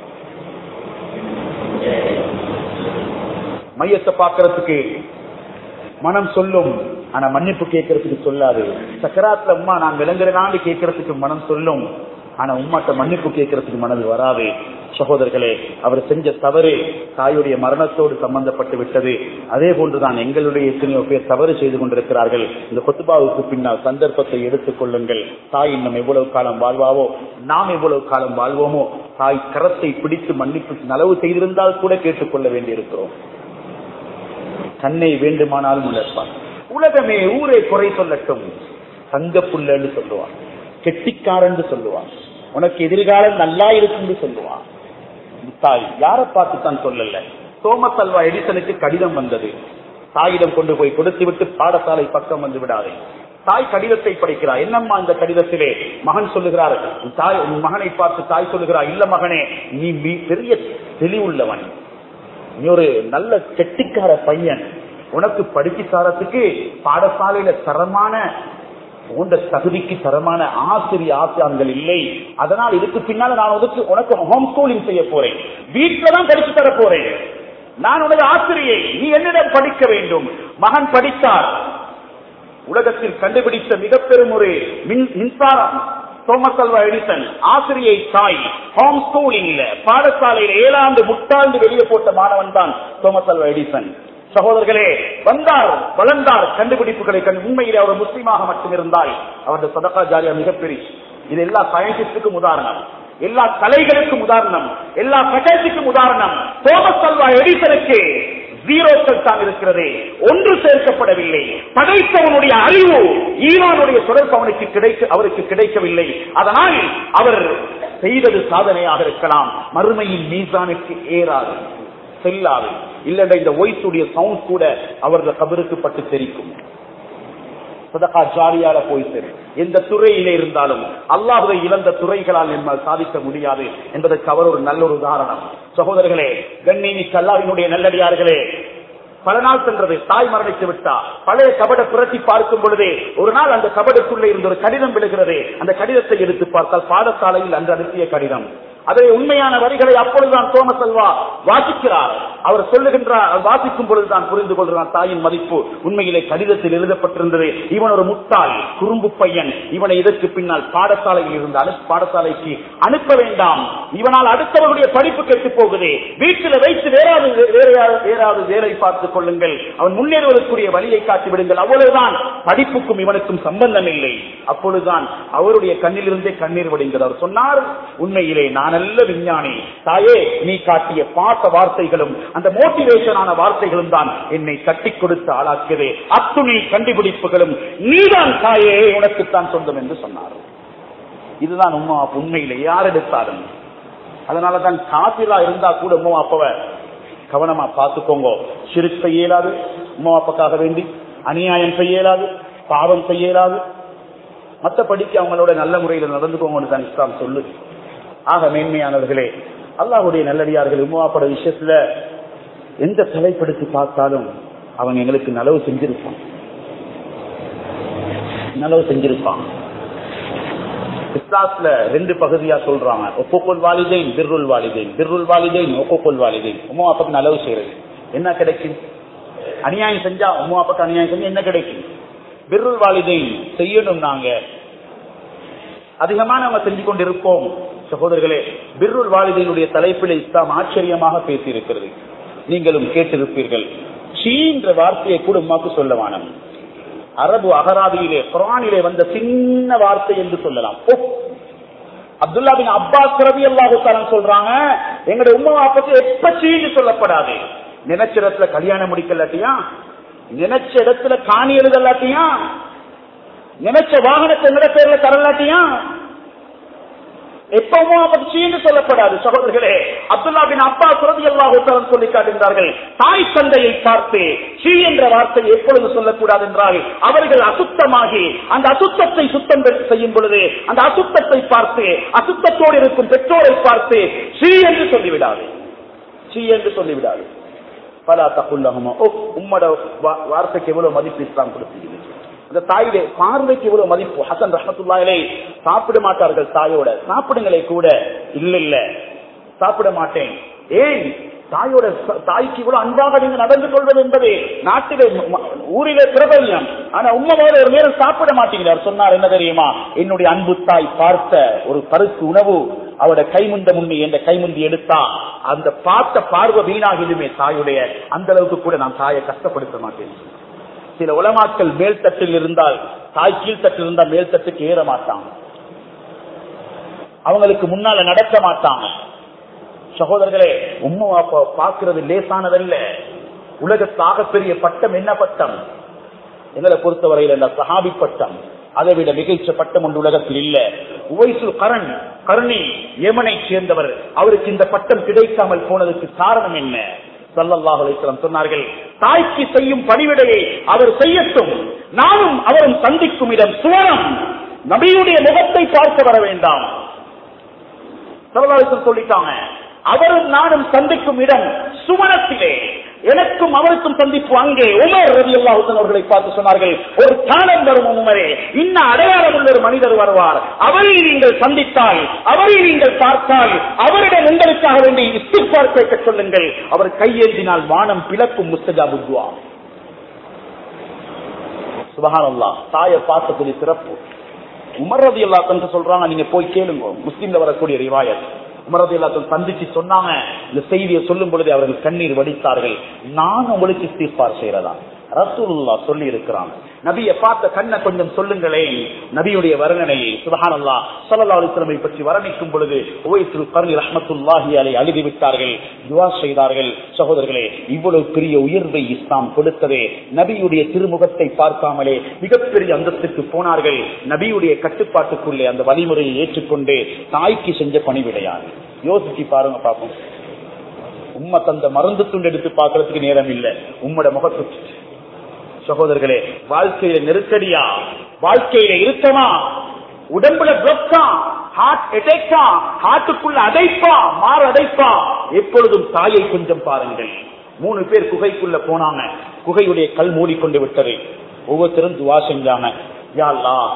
மையத்தை பார்க்கறதுக்கு மனம் சொல்லும் ஆனா மன்னிப்பு கேட்கறதுக்கு சொல்லாது சக்கராத்துல உமா நான் விளங்குறனான்னு கேட்கறதுக்கு மனம் சொல்லும் ஆனா உம்மாட்ட மன்னிப்பு கேட்கறதுக்கு மனது வராது சகோதரர்களே அவர் செஞ்ச தவறு தாயுடைய மரணத்தோடு சம்பந்தப்பட்டு விட்டது அதே போன்றுதான் எங்களுடைய எத்தனையோ பேர் தவறு செய்து கொண்டிருக்கிறார்கள் இந்த கொத்துபாவுக்கு பின்னால் சந்தர்ப்பத்தை எடுத்துக் கொள்ளுங்கள் தாய் இன்னும் எவ்வளவு காலம் வாழ்வாவோ நாம் எவ்வளவு காலம் வாழ்வோமோ தாய் கரத்தை பிடித்து மன்னிப்பு நலவு செய்திருந்தால் கூட கேட்டுக்கொள்ள வேண்டியிருக்கிறோம் கண்ணை வேண்டுமானாலும் உணர்ப்பார் உலகமே ஊரே குறை சொல்லட்டும் தங்க புல்லன்னு சொல்லுவான் கெட்டிக்காரன் சொல்லுவான் உனக்கு எதிர்காலம் நல்லா இருக்குன்னு சொல்லுவான் தாய் யாரை பார்த்து தான் சொல்லல தோமஸ் அல்வா எடிசனுக்கு கடிதம் வந்தது தாயிடம் கொண்டு போய் கொடுத்து விட்டு பாடசாலை பக்கம் வந்து விடாதே தாய் கடிதத்தை படிக்கிறார் என்னம்மா இந்த கடிதத்திலே மகன் சொல்லுகிறார் தாய் உன் மகனை பார்த்து தாய் சொல்லுகிறார் இல்ல மகனே நீ மி- பெரிய தெளிவுள்ளவன் நீ ஒரு நல்ல கெட்டிக்கார பையன் உனக்கு படிச்சு தரத்துக்கு பாடசாலையில தரமான உண்ட தகுதிக்கு தரமான ஆசிரிய ஆசிரியர்கள் இல்லை அதனால் இதுக்கு பின்னால நான் உனக்கு உனக்கு ஹோம் ஸ்கூலிங் செய்ய போறேன் வீட்டுல தான் படிச்சு தர போறேன் நான் உனது ஆசிரியை நீ என்னிடம் படிக்க வேண்டும் மகன் படித்தார் உலகத்தில் கண்டுபிடித்த மிக பெரும் ஒரு மின் மின்சாரம் தோமஸ் அல்வா எடிசன் ஆசிரியை தாய் ஹோம் ஸ்கூலிங்ல பாடசாலையில் ஏழாண்டு முட்டாண்டு வெளியே போட்ட மாணவன் தான் தோமஸ் அல்வா எடிசன் சகோதரர்களே வந்தார் வளர்ந்தார் கண்டுபிடிப்புகளை கண்டு உண்மையிலே அவர் முஸ்லீமாக மட்டும் இருந்தால் அவரது சதகா ஜாரியா மிகப்பெரிய இது எல்லா சயின்டிஸ்டுக்கும் உதாரணம் எல்லா கலைகளுக்கும் உதாரணம் எல்லா ஃபேக்கல்டிக்கும் உதாரணம் தோமஸ் அல்வா எடிசனுக்கு ஜீரோக்கள் தான் இருக்கிறது ஒன்று சேர்க்கப்படவில்லை படைத்தவனுடைய அறிவு ஈரானுடைய தொடர்பு அவனுக்கு கிடைக்க அவருக்கு கிடைக்கவில்லை அதனால் அவர் செய்தது சாதனையாக இருக்கலாம் மறுமையின் மீசானுக்கு ஏறாது செல்லாது இல்லைன்ற இந்த ஒய்ஸுடைய சவுண்ட் கூட அவரது கபருக்கு பட்டு தெரிக்கும் சதகா ஜாலியால போய் சேரும் எந்த துறையிலே இருந்தாலும் அல்லாஹுவை இழந்த துறைகளால் நம்மால் சாதிக்க முடியாது என்பதற்கு அவர் ஒரு நல்ல ஒரு உதாரணம் சகோதரர்களே கண்ணினி கல்லாவினுடைய நல்லடியார்களே பல நாள் சென்றது தாய் மரணித்து விட்டா பழைய கபட புரட்டி பார்க்கும் பொழுதே ஒரு நாள் அந்த கபடுக்குள்ளே இருந்த ஒரு கடிதம் விழுகிறது அந்த கடிதத்தை எடுத்து பார்த்தால் பாடசாலையில் அன்று அனுப்பிய கடிதம் அதை உண்மையான வரிகளை அப்பொழுதுதான் தோமஸ் அல்வா வாசிக்கிறார் அவர் சொல்லுகின்றார் வாசிக்கும் பொழுதுதான் புரிந்து கொள்கிறான் தாயின் மதிப்பு உண்மையிலே கடிதத்தில் எழுதப்பட்டிருந்தது இவன் ஒரு முட்டாள் குறும்பு பையன் இவனை இதற்கு பின்னால் பாடசாலையில் இருந்து அனு பாடசாலைக்கு அனுப்ப வேண்டாம் இவனால் அடுத்தவருடைய படிப்பு கெட்டு போகுது வீட்டில் வைத்து வேறாவது வேறாவது வேறாவது வேலை பார்த்துக் கொள்ளுங்கள் அவன் முன்னேறுவதற்குரிய வழியை காட்டி விடுங்கள் அவ்வளவுதான் படிப்புக்கும் இவனுக்கும் சம்பந்தம் இல்லை அப்பொழுதுதான் அவருடைய கண்ணிலிருந்தே கண்ணீர் வடிந்தது அவர் சொன்னார் உண்மையிலே நான் நல்ல விஞ்ஞானி தாயே நீ காட்டிய பாச வார்த்தைகளும் அந்த மோட்டிவேஷனான வார்த்தைகளும் தான் என்னை கட்டி கொடுத்து ஆளாக்கியதே அத்துணை கண்டுபிடிப்புகளும் நீதான் தாயே உனக்குத்தான் சொந்தம் என்று சொன்னார் இதுதான் உம்மா உண்மையிலே யார் எடுத்தாலும் அதனாலதான் காப்பிலா இருந்தா கூட உம்மா அப்பாவை கவனமா பார்த்துக்கோங்க சிறு செய்ய இயலாது உம்மா அப்பாக்காக வேண்டி அநியாயம் செய்ய இயலாது பாவம் செய்ய இயலாது மற்றபடிக்கு அவங்களோட நல்ல முறையில் நடந்துக்கோங்கன்னு தான் இஸ்லாம் சொல்லுது ஆக மேன்மையானவர்களே அல்லாஹுடைய நல்லடியார்கள் உமாப்பட விஷயத்துல எந்த தலைப்படுத்தி பார்த்தாலும் அவங்க எங்களுக்கு நலவு செஞ்சிருப்பான் நலவு செஞ்சிருப்பான் இஸ்லாத்துல ரெண்டு பகுதியா சொல்றாங்க ஒப்புக்கொள் வாலிதேன் பிர்ருல் வாலிதேன் பிர்ருல் வாலிதேன் ஒப்புக்கொள் வாலிதேன் உமா அப்பாக்கு நலவு செய்யறது என்ன கிடைக்கும் அநியாயம் செஞ்சா உமா அப்பாக்கு அநியாயம் செஞ்சா என்ன கிடைக்கும் பிர்ருல் வாலிதேன் செய்யணும் நாங்க அதிகமா நம்ம செஞ்சு கொண்டிருப்போம் சகோதரர்களே பிர்ருல் வாலிதினுடைய தலைப்பில் இஸ்லாம் ஆச்சரியமாக பேசியிருக்கிறது நீங்களும் கேட்டிருப்பீர்கள் ஷீ என்ற வார்த்தையை கூட உமாக்கு சொல்ல வானம் அரபு அகராதியிலே குரானிலே வந்த சின்ன வார்த்தை என்று சொல்லலாம் அப்துல்லா பின் அப்பாஸ் ரவி அல்லாஹு சொல்றாங்க எங்களுடைய உமா அப்பத்தி எப்ப சீன்னு சொல்லப்படாது நினைச்ச இடத்துல கல்யாணம் முடிக்கலாட்டியா நினைச்ச இடத்துல காணி எழுதலாட்டியா நினைச்ச வாகனத்தை எங்கட பேர்ல தரலாட்டியா எப்பவும் அப்படி சொல்லப்படாது சகோதரர்களே அப்துல்லா பின் அப்பா சுரதி அல்லாஹு சொல்லி காட்டுகிறார்கள் தாய் தந்தையை பார்த்து ஷீ என்ற வார்த்தை எப்பொழுது சொல்லக்கூடாது என்றால் அவர்கள் அசுத்தமாகி அந்த அசுத்தத்தை சுத்தம் செய்யும் பொழுது அந்த அசுத்தத்தை பார்த்து அசுத்தத்தோடு இருக்கும் பெற்றோரை பார்த்து ஷீ என்று சொல்லிவிடாது ஷீ என்று சொல்லிவிடாது பலா தகுல்லகமோ ஓ உம்மோட வார்த்தைக்கு எவ்வளவு மதிப்பு இஸ்லாம் கொடுத்தீங்க அந்த தாயுடைய பார்வைக்கு இவ்வளவு மதிப்பு ஹசன் ரஹமத்துல்லாயிலே சாப்பிட மாட்டார்கள் தாயோட சாப்பிடுங்களே கூட இல்ல இல்ல சாப்பிட மாட்டேன் ஏன் தாயோட தாய்க்கு இவ்வளவு அன்பாக நீங்க நடந்து கொள்வது என்பது நாட்டிலே ஊரிலே பிரபல்யம் ஆனா உண்மையோட ஒரு நேரம் சாப்பிட மாட்டேங்கிறார் சொன்னார் என்ன தெரியுமா என்னுடைய அன்பு தாய் பார்த்த ஒரு பருத்து உணவு அவட கைமுந்த முன்னி என்ற கைமுந்தி எடுத்தா அந்த பார்த்த பார்வை வீணாகிடுமே தாயுடைய அந்த அளவுக்கு கூட நான் தாயை கஷ்டப்படுத்த மாட்டேன் சில உலமாக்கள் மேல் தட்டில் இருந்தால் தாய் கீழ்த்தட்டில் இருந்தால் மேல் தட்டுக்கு ஏற மாட்டாங்க அவங்களுக்கு முன்னால நடக்க மாட்டாங்க சகோதரர்களே உம்மா அப்பா பார்க்கிறது லேசானதல்ல உலகத்தாக பெரிய பட்டம் என்ன பட்டம் எங்களை பொறுத்தவரையில் இந்த சஹாபி பட்டம் அதை விட மிகச்ச பட்டம் ஒன்று உலகத்தில் இல்ல உவைசு கரண் கருணி யமனை சேர்ந்தவர் அவருக்கு இந்த பட்டம் கிடைக்காமல் போனதுக்கு காரணம் என்ன சல்லல்லாஹு அலைஹி சொன்னார்கள் தாய்க்கு செய்யும் பணிவிடையை அவர் செய்யட்டும் நானும் அவரும் சந்திக்கும் இடம் சுவனம் நபியுடைய முகத்தை பார்க்க வர வேண்டாம் சல்லல்லாஹு சொல்லிட்டாங்க அவரும் நானும் சந்திக்கும் இடம் சுவனத்திலே எனக்கும் அவருக்கும் சந்திப்பு அங்கே உமர் ரவி அல்லாஹுத்தன் அவர்களை பார்த்து சொன்னார்கள் ஒரு காலம் வரும் உமரே இன்ன அடையாளம் உள்ள ஒரு மனிதர் வருவார் அவரை நீங்கள் சந்தித்தால் அவரை நீங்கள் பார்த்தால் அவரிடம் உங்களுக்காக வேண்டி இஸ்திஃபார் கேட்க சொல்லுங்கள் அவர் கையேந்தினால் வானம் பிளக்கும் முஸ்தஜாபு துவா சுபஹானல்லா தாயை பார்த்தக்கூடிய சிறப்பு உமரதி எல்லாத்தன் சொல்றாங்க நீங்க போய் கேளுங்க முஸ்லீம்ல வரக்கூடிய ரிவாயத் உமரதி எல்லாத்தன் சந்திச்சு சொன்னாங்க இந்த செய்தியை சொல்லும் பொழுது அவர்கள் கண்ணீர் வடித்தார்கள் நான் உங்களுக்கு இஸ்திஃபார் செய்யறதா ரசூலுல்லா சொல்லி இருக்கிறாங்க நபியை பார்த்த கண்ணை கொஞ்சம் சொல்லுங்களேன் நபியுடைய வர்ணனையை சுபஹானல்லா ஸல்லல்லாஹு அலைஹி வஸல்லம் பற்றி வர்ணிக்கும் பொழுது உவைத்துல் கர்னி ரஹ்மத்துல்லாஹி அலைஹி அழுதி விட்டார்கள் துஆ செய்தார்கள் சகோதரர்களே இவ்வளவு பெரிய உயர்வை இஸ்லாம் கொடுத்ததே நபியுடைய திருமுகத்தை பார்க்காமலே மிகப்பெரிய அந்தஸ்துக்கு போனார்கள் நபியுடைய கட்டுப்பாட்டுக்குள்ளே அந்த வழிமுறையை ஏற்றுக்கொண்டு தாய்க்கு செஞ்ச பணிவிடையார் யோசிச்சு பாருங்க பாப்போம் உம்மை தந்த மருந்து துண்டு எடுத்து பார்க்கறதுக்கு நேரம் இல்லை உம்மோட முகத்துக்கு சகோதரர்களே வாழ்க்கையில நெருக்கடியா வாழ்க்கையில இருக்கமா உடம்புல பிளக்கா ஹார்ட் அட்டாக்கா ஹார்ட்டுக்குள்ள அடைப்பா மாறு அடைப்பா எப்பொழுதும் தாயை கொஞ்சம் பாருங்கள் மூணு பேர் குகைக்குள்ள போனாங்க குகையுடைய கல் மூடிக்கொண்டு விட்டது ஒவ்வொருத்தரும் துவா செஞ்சாங்க யா அல்லாஹ்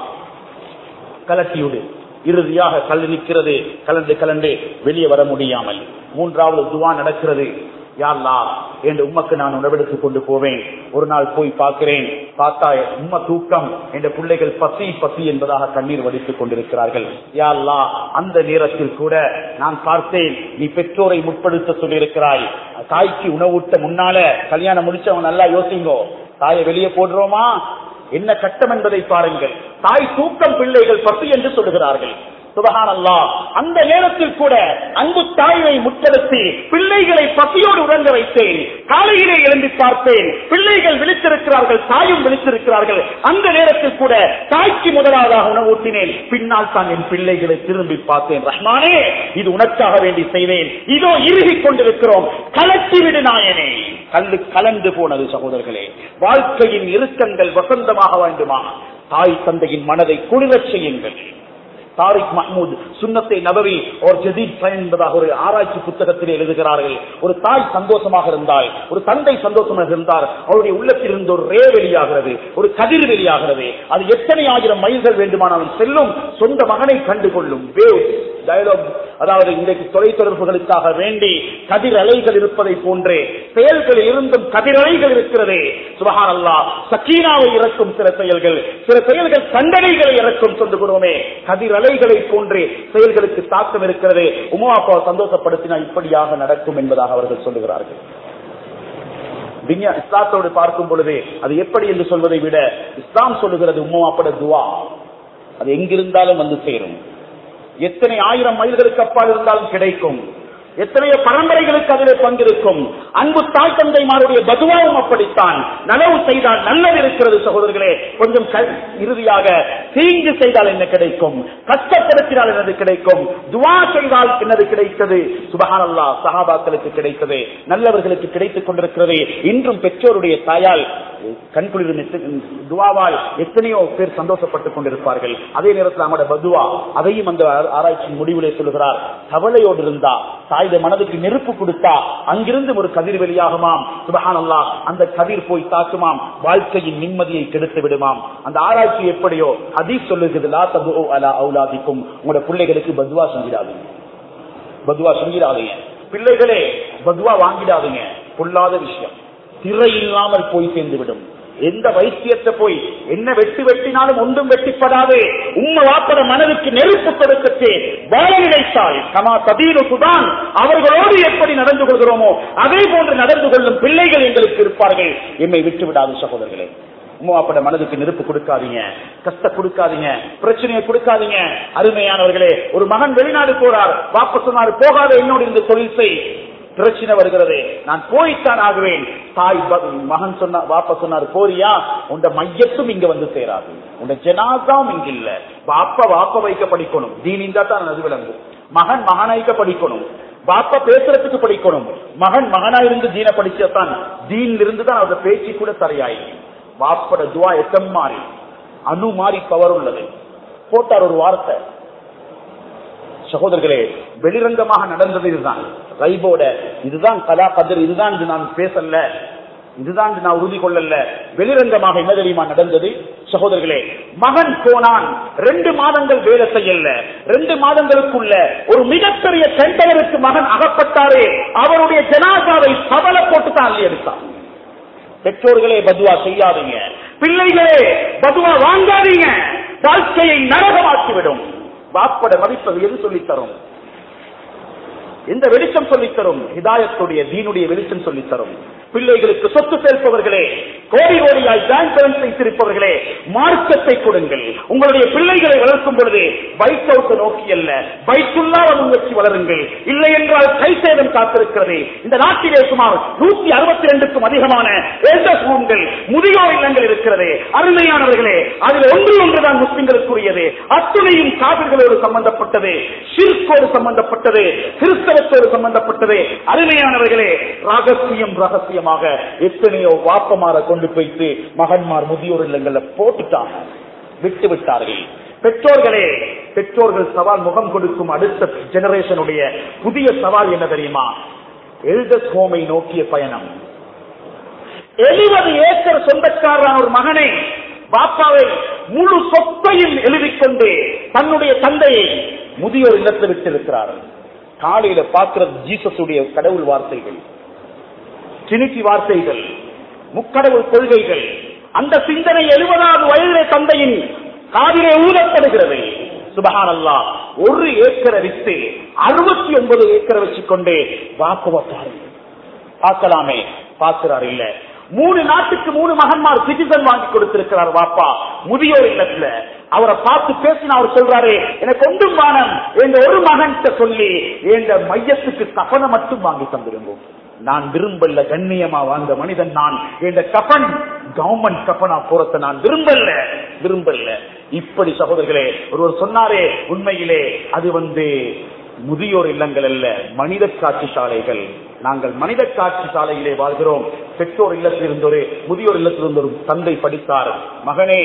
கலட்டியுடு இறுதியாக கல் நிற்கிறது கலந்து கலந்து வெளியே வர முடியாமல் மூன்றாவது துவா நடக்கிறது யாழ்லா என் உம்மக்கு நான் உணவெடுத்து கொண்டு போவேன் ஒரு நாள் போய் பார்க்கிறேன் பார்த்தா உம்ம தூக்கம் என் பிள்ளைகள் பசி பசி என்பதாக கண்ணீர் வடித்துக் கொண்டிருக்கிறார்கள் யாழ்லா அந்த நேரத்தில் கூட நான் பார்த்தேன் நீ பெற்றோரை முற்படுத்த சொல்லியிருக்கிறாய் தாய்க்கு உணவூட்ட முன்னால கல்யாணம் முடிச்சவங்க நல்லா யோசிங்கோ தாயை வெளியே போடுறோமா என்ன கட்டம் என்பதை பாருங்கள் தாய் தூக்கம் பிள்ளைகள் பசி என்று சொல்லுகிறார்கள் சுபகானல்லா அந்த நேரத்தில் கூட அன்பு தாயை முத்தெடுத்து பிள்ளைகளை பசியோடு உறங்க வைத்தேன் காலையிலே எழுந்து பார்த்தேன் பிள்ளைகள் விழித்திருக்கிறார்கள் தாயும் விழித்திருக்கிறார்கள் அந்த நேரத்தில் கூட தாய்க்கு முதலாவதாக உணவூட்டினேன் பின்னால் தான் என் பிள்ளைகளை திரும்பி பார்த்தேன் ரஹ்மானே இது உனக்காக வேண்டி செய்தேன் இதோ இறுகிக் கொண்டிருக்கிறோம் கலட்டி விடு நாயனே கல்லு கலந்து போனது சகோதரர்களே வாழ்க்கையின் இறுக்கங்கள் வசந்தமாக வேண்டுமா தாய் தந்தையின் மனதை குளிரச் செய்யுங்கள் தாரிக் மஹ்மூத் சுன்னத்தை நபவி ஒரு ஜதீத் பயன் என்பதாக ஒரு ஆராய்ச்சி புத்தகத்தில் எழுதுகிறார்கள் ஒரு தாய் சந்தோஷமாக இருந்தால் ஒரு தந்தை சந்தோஷமாக இருந்தால் அவருடைய உள்ளத்தில் இருந்து ஒரு ரே வெளியாகிறது ஒரு கதிர் வெளியாகிறது அது எத்தனை ஆயிரம் மைல்கள் வேண்டுமானாலும் செல்லும் சொந்த மகனை கண்டுகொள்ளும் வேவ் டயலாக் அதாவது இன்றைக்கு தொலைத்தொடர்புகளுக்காக வேண்டி கதிர் அலைகள் இருப்பதை போன்றே செயல்களில் இருந்தும் கதிரலைகள் இருக்கிறதே சுபஹான் அல்லா சக்கீனாவை இறக்கும் சில செயல்கள் சில செயல்கள் தண்டனைகளை இறக்கும் சொல்லுகிறோமே கதிர் அலைகளை போன்றே செயல்களுக்கு தாக்கம் இருக்கிறது உமா அப்பாவை சந்தோஷப்படுத்தினால் இப்படியாக நடக்கும் என்பதாக அவர்கள் சொல்லுகிறார்கள் விஞ்ஞா- இஸ்லாத்தோடு பார்க்கும் பொழுது அது எப்படி என்று சொல்வதை விட இஸ்லாம் சொல்லுகிறது உம்மா அப்பட துவா அது எங்கிருந்தாலும் வந்து சேரும் எத்தனை ஆயிரம் மைல்களுக்கு அப்பால் இருந்தாலும் கிடைக்கும் எத்தனையோ பரம்பரைகளுக்கு அதிலே பங்கிருக்கும் அன்பு தாய் தந்தைமாருடைய பதுவாவும் அப்படித்தான் நலவு செய்தால் நல்லது இருக்கிறது சகோதரர்களே கொஞ்சம் க- இறுதியாக தீங்கு செய்தால் என்ன கிடைக்கும் கஷ்டப்படுத்தினால் என்னது கிடைக்கும் துவா செய்தால் என்னது கிடைத்தது சுபஹானல்லா சஹாபாக்களுக்கு கிடைத்தது நல்லவர்களுக்கு கிடைத்துக் கொண்டிருக்கிறது இன்றும் பெற்றோருடைய தாயால் கண்குளிரும் எத்த- துவாவால் எத்தனையோ பேர் சந்தோஷப்பட்டுக் கொண்டிருப்பார்கள் அதே நேரத்தில் நம்மட பதுவா அதையும் அந்த ஆ- ஆராய்ச்சியின் முடிவிலே சொல்லுகிறார் கவலையோடு இருந்தா தாயுடைய மனதுக்கு நெருப்பு கொடுத்தா அங்கிருந்து ஒரு கதிர் வெளியாகுமாம் சுபஹானல்லா அந்த கதிர் போய் தாக்குமாம் வாழ்க்கையின் நிம்மதியை கெடுத்து விடுமாம் அந்த ஆராய்ச்சி எப்படியோ ஹதீஸ் சொல்லுகிறது லா தது அலா அவுலாதிக்கும் உங்களோட பிள்ளைகளுக்கு பதுவா செஞ்சிடாதீங்க பதுவா செஞ்சிடாதீங்க பிள்ளைகளே பதுவா வாங்கிடாதீங்க பொல்லாத விஷயம் திரை இல்லாமல் போய் சேர்ந்து விடும் எந்த வைத்தியத்தை போய் என்ன வெட்டி வெட்டினாலும் ஒன்றும் வெட்டிப்படாது உண்மை வாப்பட மனதுக்கு நெருப்பு கொடுக்கத்தே வாழ நினைத்தால் கமா ததீனு சுதான் அவர்களோடு எப்படி நடந்து கொள்கிறோமோ அதே போன்று நடந்து கொள்ளும் பிள்ளைகள் எங்களுக்கு இருப்பார்கள் எம்மை விட்டு விடாது சகோதரர்களே உமாப்பட மனதுக்கு நெருப்பு கொடுக்காதீங்க கஷ்ட கொடுக்காதீங்க பிரச்சனையை கொடுக்காதீங்க அருமையானவர்களே ஒரு மகன் வெளிநாடு போறார் வாப்ப சொன்னார் போகாத என்னோடு இந்த தொழில் செய் பிரச்சனை வருகிறது நான் போய்த்தான் ஆகுவேன் தாய் ப- மகன் சொன்ன வாப்ப சொன்னார் போறியா உண்ட மையத்தும் இங்க வந்து சேராது உண்ட ஜனாதாவும் இங்க இல்ல வாப்ப வாப்ப வைக்க படிக்கணும் தீன் இருந்தா தான் அது விளங்கும் மகன் மகனாய்க்க படிக்கணும் பாப்பா பேசுறதுக்கு படிக்கணும் மகன் மகனா இருந்து தீன படிச்சதான் தீன்ல இருந்து தான் அவரோட பேச்சு கூட சரியாயிடும் வாப்பட துவா எத்தம் மாறி அணு மாறி பவர் உள்ளது போட்டார் ஒரு வார்த்தை சகோதரர்களே வெளிரங்கமாக நடந்தது இதுதான் ரைபோட இதுதான் கலா கதிர் இதுதான் இது நான் பேசல இதுதான் இது நான் உறுதி கொள்ளல வெளிரங்கமாக என்ன தெரியுமா நடந்தது சகோதரர்களே மகன் போனான் ரெண்டு மாதங்கள் வேலை செய்யல ரெண்டு மாதங்களுக்குள்ள ஒரு மிகப்பெரிய டெண்டருக்கு மகன் அகப்பட்டாரே அவருடைய ஜனாதாவை சபல போட்டு தான் அள்ளி எடுத்தான் பெற்றோர்களே பதுவா செய்யாதீங்க பிள்ளைகளே பதுவா வாங்காதீங்க வாழ்க்கையை நரகமாக்கிவிடும் வாப்பட மதிப்பது எது சொல்லித் தரும் எந்த வெளிச்சம் சொல்லித் தரும் ஹிதாயத்துடைய தீனுடைய வெளிச்சம் சொல்லித் தரும் பிள்ளைகளுக்கு சொத்து சேர்ப்பவர்களே கோடி கோடியாய் பேங்க் பேலன்ஸ் வைத்திருப்பவர்களே மார்க்கத்தை கொடுங்கள் உங்களுடைய பிள்ளைகளை வளர்க்கும் பொழுது பைக் ஹவுஸை நோக்கி அல்ல பைக்குள்ளா முயற்சி வளருங்கள் இல்லை என்றால் கை சேதம் காத்திருக்கிறது இந்த நாட்டிலே சுமார் நூத்தி அறுபத்தி ரெண்டுக்கும் அதிகமான ஏஜஸ் ஹோம்கள் முதியோர் இல்லங்கள் இருக்கிறது அருமையானவர்களே அதில் ஒன்று ஒன்றுதான் முஸ்லிம்களுக்குரியது அத்துணையும் காவிர்களோடு சம்பந்தப்பட்டது ஷிர்கோடு சம்பந்தப்பட்டது கிறிஸ்தவத்தோடு சம்பந்தப்பட்டது அருமையானவர்களே ரகசியம் ரகசியமாக எத்தனையோ வாப்பமார கொண்டு போய்த்து மகன்மார் முதியோர் இல்லங்கள்ல போட்டுட்டாங்க விட்டு விட்டார்கள் பெற்றோர்களே பெற்றோர்கள் சவால் முகம் கொடுக்கும் அடுத்த ஜெனரேஷனுடைய புதிய சவால் என்ன தெரியுமா எல்டஸ் ஹோமை நோக்கிய பயணம் எழுபது ஏக்கர் சொந்தக்காரரான ஒரு மகனை பாப்பாவை முழு சொத்தையும் எழுதிக்கொண்டு தன்னுடைய தந்தையை முதியோர் இல்லத்தில் விட்டிருக்கிறார்கள் காலையில பார்க்கிறது ஜீசஸுடைய கடவுள் வார்த்தைகள் சினிக்கி வார்த்தைகள் முக்கடவுள் கொள்கைகள் அந்த சிந்தனை எழுபதாவது வயதிலே தந்தையின் காதிலே ஊதப்படுகிறது சுபஹான் அல்லா ஒரு ஏக்கரை விட்டு அறுபத்தி ஒன்பது ஏக்கரை வச்சுக்கொண்டே வாக்குவ பாருங்க பார்க்கலாமே பார்க்கிறார் இல்ல மூணு நாட்டுக்கு மூணு மகன்மார் சிட்டிசன் வாங்கி கொடுத்திருக்கிறார் வாப்பா முதியோர் இல்லத்துல அவரை பார்த்து பேசின அவர் சொல்றாரு எனக்கு ஒன்றும் வானம் எங்க ஒரு மகன் சொல்லி எங்க மையத்துக்கு கபனை மட்டும் வாங்கி தந்திருந்தோம் நான் விரும்பல கண்ணியமா வாழ்ந்த மனிதன் நான் என்ற கபன் கவர்மெண்ட் கபனா போறத நான் விரும்பல விரும்பல இப்படி சகோதரர்களே ஒருவர் சொன்னாரே உண்மையிலே அது வந்து முதியோர் இல்லங்கள் அல்ல மனித காட்சி சாலைகள் நாங்கள் மனித காட்சி சாலையிலே வாழ்கிறோம் பெற்றோர் இல்லத்தில் இருந்தொரு முதியோர் இல்லத்தில் இருந்த ஒரு தந்தை படித்தார் மகனே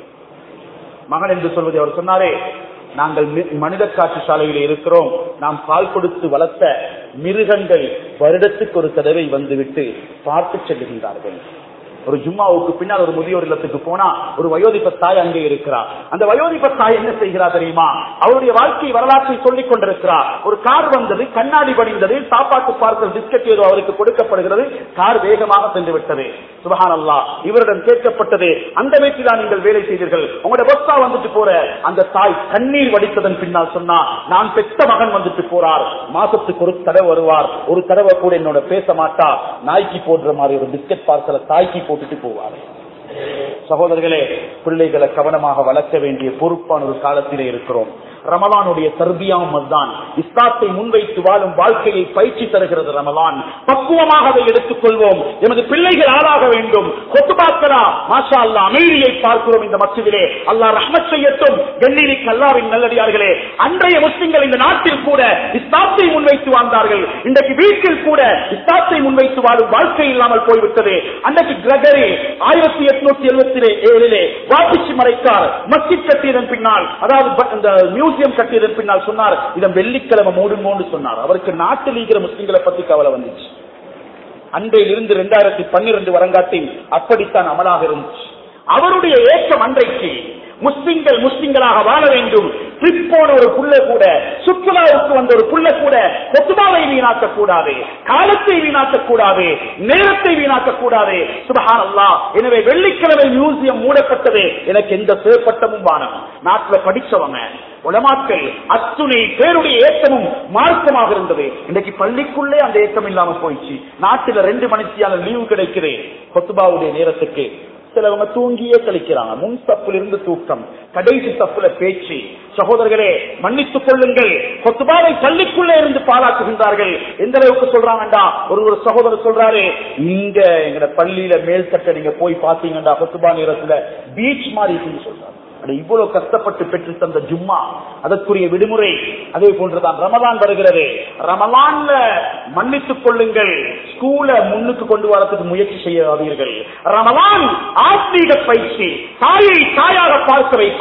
மகன் என்று சொல்வதை அவர் சொன்னாரே நாங்கள் மி- மனித காட்சி சாலையில் இருக்கிறோம் நாம் பால் கொடுத்து வளர்த்த மிருகங்கள் வருடத்துக்கு ஒரு தடவை வந்துவிட்டு பார்த்து செல்லுகின்றார்கள் ஒரு ஜும்மாவுக்கு பின்னால் ஒரு முதியோர் இல்லத்துக்கு போனா ஒரு வயோதிப தாய் அங்கே இருக்கிறார் அந்த வயோதிப தாய் என்ன செய்கிறார் தெரியுமா அவருடைய வாழ்க்கை வரலாற்றை சொல்லிக் கொண்டிருக்கிறார் ஒரு கார் வந்தது கண்ணாடி படிந்தது சாப்பாட்டு பார்சல் பிஸ்கட் ஏதோ அவருக்கு கொடுக்கப்படுகிறது கார் வேகமாக சென்று விட்டது சுபஹான் அல்லா இவரிடம் கேட்கப்பட்டது அந்த வீட்டில் நீங்கள் வேலை செய்தீர்கள் உங்களோட பஸ்ஸா வந்துட்டு போற அந்த தாய் கண்ணீர் வடித்ததன் பின்னால் சொன்னா நான் பெற்ற மகன் வந்துட்டு போறார் மாசத்துக்கு ஒரு தடவை வருவார் ஒரு தடவை கூட என்னோட பேச மாட்டா நாய்க்கு போடுற மாதிரி ஒரு பிஸ்கட் பார்சலை தாய்க்கு போட்டுட்டு போவார் சகோதரர்களே பிள்ளைகளை கவனமாக வளர்க்க வேண்டிய பொறுப்பான ஒரு காலத்திலே இருக்கிறோம் ரமலானுடைய தர்பியாவும் அதுதான் இஸ்லாத்தை முன்வைத்து வாழும் வாழ்க்கையை பயிற்சி தருகிறது ரமலான் பக்குவமாக அதை எடுத்துக் கொள்வோம் எமது பிள்ளைகள் ஆளாக வேண்டும் கொத்துபாக்கலா மாஷா அல்லா அமைதியை பார்க்கிறோம் இந்த மசிதிலே அல்லாஹ் ரஹ்மத் செய்யட்டும் கண்ணிலிக்கு அல்லாவின் நல்லடியார்களே அன்றைய முஸ்லிம்கள் இந்த நாட்டில் கூட இஸ்லாத்தை முன்வைத்து வாழ்ந்தார்கள் இன்றைக்கு வீட்டில் கூட இஸ்லாத்தை முன்வைத்து வாழும் வாழ்க்கை இல்லாமல் போய்விட்டது அன்றைக்கு கிரகரி ஆயிரத்தி எட்நூத்தி எழுபத்தி ஏழிலே வாபிச்சி மறைக்கார் மஸ்ஜித் கட்டியதன் பின்னால் அதாவது ப- இந்த மியூசியம் கட்டியதன் பின்னால் சொன்னார் இதை வெள்ளிக்கிழமை மூடுமோன்னு சொன்னார் அவருக்கு நாட்டில் இருக்கிற முஸ்லிம்களை பத்தி கவலை வந்துச்சு அன்றையில் இருந்து இரண்டாயிரத்தி பன்னிரண்டு வரங்காட்டி அப்படித்தான் அமலாக இருந்துச்சு அவருடைய ஏற்றம் அன்றைக்கு முஸ்லிம்கள் முஸ்லிம்களாக வாழ வேண்டும் ட்ரிப் போன ஒரு புள்ள கூட சுற்றுலாவுக்கு வந்த ஒரு புள்ள கூட கொத்துபாவை வீணாக்க கூடாது காலத்தை வீணாக்க கூடாது நேரத்தை வீணாக்க கூடாது சுபஹான் அல்லாஹ் எனவே வெள்ளிக்கிழமை மியூசியம் மூடப்பட்டது எனக்கு எந்த சிறப்பட்டமும் வானம் நாட்டுல படிச்சவங்க உலமாக்கள் அத்துணை பேருடைய ஏக்கமும் மார்க்கமாக இருந்தது இன்னைக்கு பள்ளிக்குள்ளே அந்த ஏக்கம் இல்லாம போயிடுச்சு நாட்டுல ரெண்டு மணித்தியான லீவு கிடைக்குது கொத்துபாவுடைய நேரத்துக்கு சிலவங்க தூங்கியே கழிக்கிறாங்க முன் சப்புல இருந்து தூக்கம் கடைசி சப்புல பேச்சு சகோதரர்களே மன்னித்துக் கொள்ளுங்கள் கொத்துபாவை பள்ளிக்குள்ளே இருந்து பாராட்டுகின்றார்கள் எந்த அளவுக்கு சொல்றாங்கடா ஒரு ஒரு சகோதரர் சொல்றாரு இங்க எங்கட பள்ளியில மேல் தட்ட நீங்க போய் பாத்தீங்கடா கொத்துபா நேரத்துல பீச் மாதிரி இருக்குன்னு சொல்றாரு அட இவ்வளவு கஷ்டப்பட்டு பெற்று தந்த ஜும்மா அதற்குரிய விடுமுறை அதே போன்றுதான் ரமலான் வருகிறது ரமலான்ல மன்னித்துக் கொள்ளுங்கள் ஸ்கூல முன்னுக்கு கொண்டு வரதுக்கு முயற்சி செய்யாதீர்கள் ரமலான் ஆத்மீக பயிற்சி தாயை தாயாக பார்க்க வைக்கும்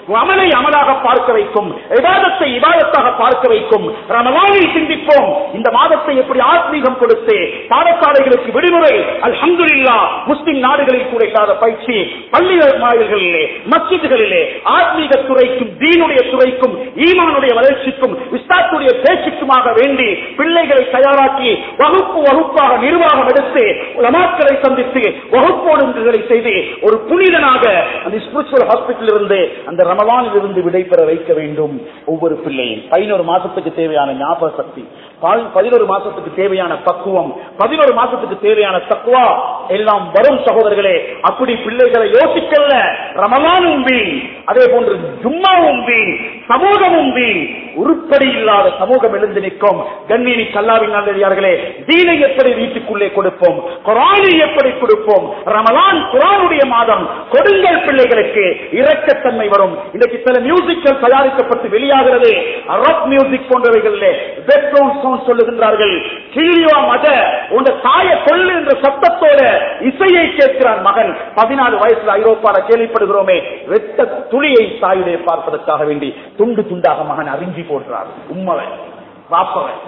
அமலை அமலாக பார்க்க வைக்கும் இபாதத்தை இபாதத்தாக பார்க்க வைக்கும் ரமலானில் சிந்திப்போம் இந்த மாதத்தை எப்படி ஆத்மீகம் கொடுத்து பாடசாலைகளுக்கு விடுமுறை அல்ஹம்துலில்லா முஸ்லிம் நாடுகளில் கூட இல்லாத பயிற்சி பள்ளி மாயல்களிலே மஸ்ஜிதுகளிலே ஆத்மீக துறைக்கும் தீனுடைய துறைக்கும் ஈமானுடைய வளர்ச்சிக்கும் இஸ்லாத்துடைய பேச்சுக்குமாக வேண்டி பிள்ளைகளை தயாராக்கி வகுப்பு வகுப்பாக நிர்வாகம் எடுத்து உலமாக்களை சந்தித்து வகுப்போடுங்களை செய்து ஒரு புனிதனாக அந்த ஸ்பிரிச்சுவல் ஹாஸ்பிட்டல் இருந்து அந்த ரமலானில் இருந்து விடைபெற வைக்க வேண்டும் ஒவ்வொரு பிள்ளையும் பதினோரு மாசத்துக்கு தேவையான ஞாபக சக்தி பால்- பதினோரு மாசத்துக்கு தேவையான பக்குவம் பதினோரு மாசத்துக்கு தேவையான தக்குவா எல்லாம் வரும் சகோதரர்களே அப்படி பிள்ளைகளை யோசிக்கல ரமலானும் வீண் அதே போன்று ஜும்மாவும் வீண் சமூகமும் வீண் உருப்படி இல்லாத சமூகம் எழுந்து நிற்கும் கண்ணினி கல்லாவின் நல்லடியார்களே தீனை எப்படி வீட்டுக்குள்ளே கொடுப்போம் குரானை எப்படி கொடுப்போம் ரமலான் குரானுடைய மாதம் கொடுங்கள் பிள்ளைகளுக்கு இரக்கத்தன்மை வரும் இன்னைக்கு சில மியூசிக்கள் தயாரிக்கப்பட்டு வெளியாகிறது அரப் மியூசிக் போன்றவைகளிலே பேக்ரவுண்ட் சவுண்ட் சொல்லுகின்றார்கள் கீழியோ மத உங்க தாய கொள்ளு என்ற சத்தத்தோட இசையை கேட்கிறான் மகன் பதினாலு வயசுல ஐரோப்பால கேள்விப்படுகிறோமே வெட்ட துளியை தாயுடைய பார்ப்பதற்காக வேண்டி துண்டு துண்டாக மகன் அறிஞ்சி போடுறார் உம்மவன் வாப்பவன்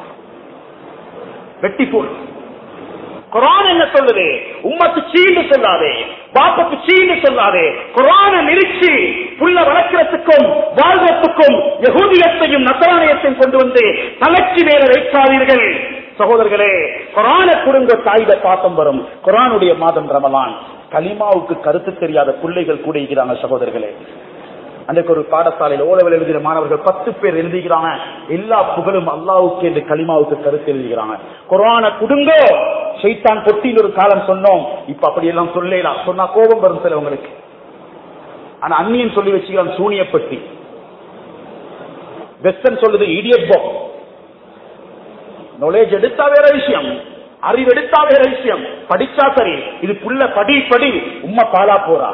வெட்டி போடு குரான் என்ன சொல்லுது உம்மத்து சீண்டு சொல்லாதே பாப்பத்து சீண்டு சொல்லாதே குரான நிறுச்சி புள்ள வளர்க்கிறதுக்கும் வாழ்வதற்கும் யகூதியத்தையும் நசராணியத்தையும் கொண்டு வந்து தலைக்கு மேல வைக்காதீர்கள் சகோதரர்களே குரான குடும்ப தாயிட பாசம் வரும் குரானுடைய மாதம் ரமலான் கலிமாவுக்கு கருத்து தெரியாத பிள்ளைகள் கூட இருக்கிறாங்க சகோதரர்களே அன்றைக்கு ஒரு பாடசாலையில் ஓலவில் எழுதுகிற மாணவர்கள் பத்து பேர் எழுதுகிறாங்க எல்லா புகழும் அல்லாவுக்கு என்று கலிமாவுக்கு கருத்து எழுதுகிறாங்க குரான குடுங்கோ ஷைத்தான் பொட்டியில் ஒரு காலம் சொன்னோம் இப்ப அப்படி எல்லாம் சொல்லலாம் சொன்னா கோபம் வரும் சிலவங்களுக்கு ஆனா அந்நியன் சொல்லி வச்சுக்கலாம் சூனியப்பட்டி வெஸ்டர்ன் சொல்லுது இடியட் பாக்ஸ் நாலேஜ் எடுத்தா வேற விஷயம் அறிவு எடுத்தா வேற விஷயம் படிச்சா சரி இது புள்ள படி படி உம்மா பாலா போறா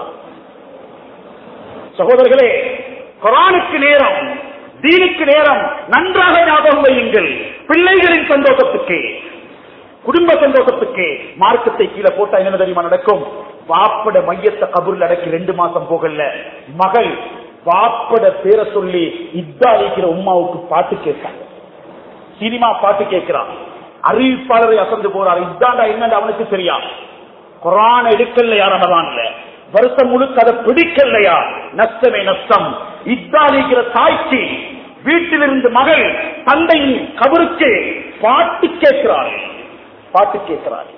சகோதரர்களே குரானுக்கு நேரம் தீனுக்கு நேரம் நன்றாக ஞாபகம் வையுங்கள் பிள்ளைகளின் சந்தோஷத்துக்கு குடும்ப சந்தோஷத்துக்கு மார்க்கத்தை கீழே போட்டா என்ன தெரியுமா நடக்கும் வாப்பட மையத்தை கபூர்ல அடக்கி ரெண்டு மாசம் போகல மகள் வாப்பட பேரை சொல்லி இத்தா அழைக்கிற உமாவுக்கு பாட்டு கேட்காங்க சினிமா பாட்டு கேட்கிறான் அறிவிப்பாளரை அசந்து போறார் இதாண்டா என்னன்னு அவனுக்கு தெரியா குரான் எடுக்கலையா ரமதான்ல வருஷம் முழுக்க அதை பிடிக்கலையா நஷ்டமே நஷ்டம் இத்தாலிக்கிற தாய்க்கு வீட்டிலிருந்து மகள் தந்தையின் கபருக்கு பாட்டு கேட்கிறாள் பாட்டு கேட்கிறாள்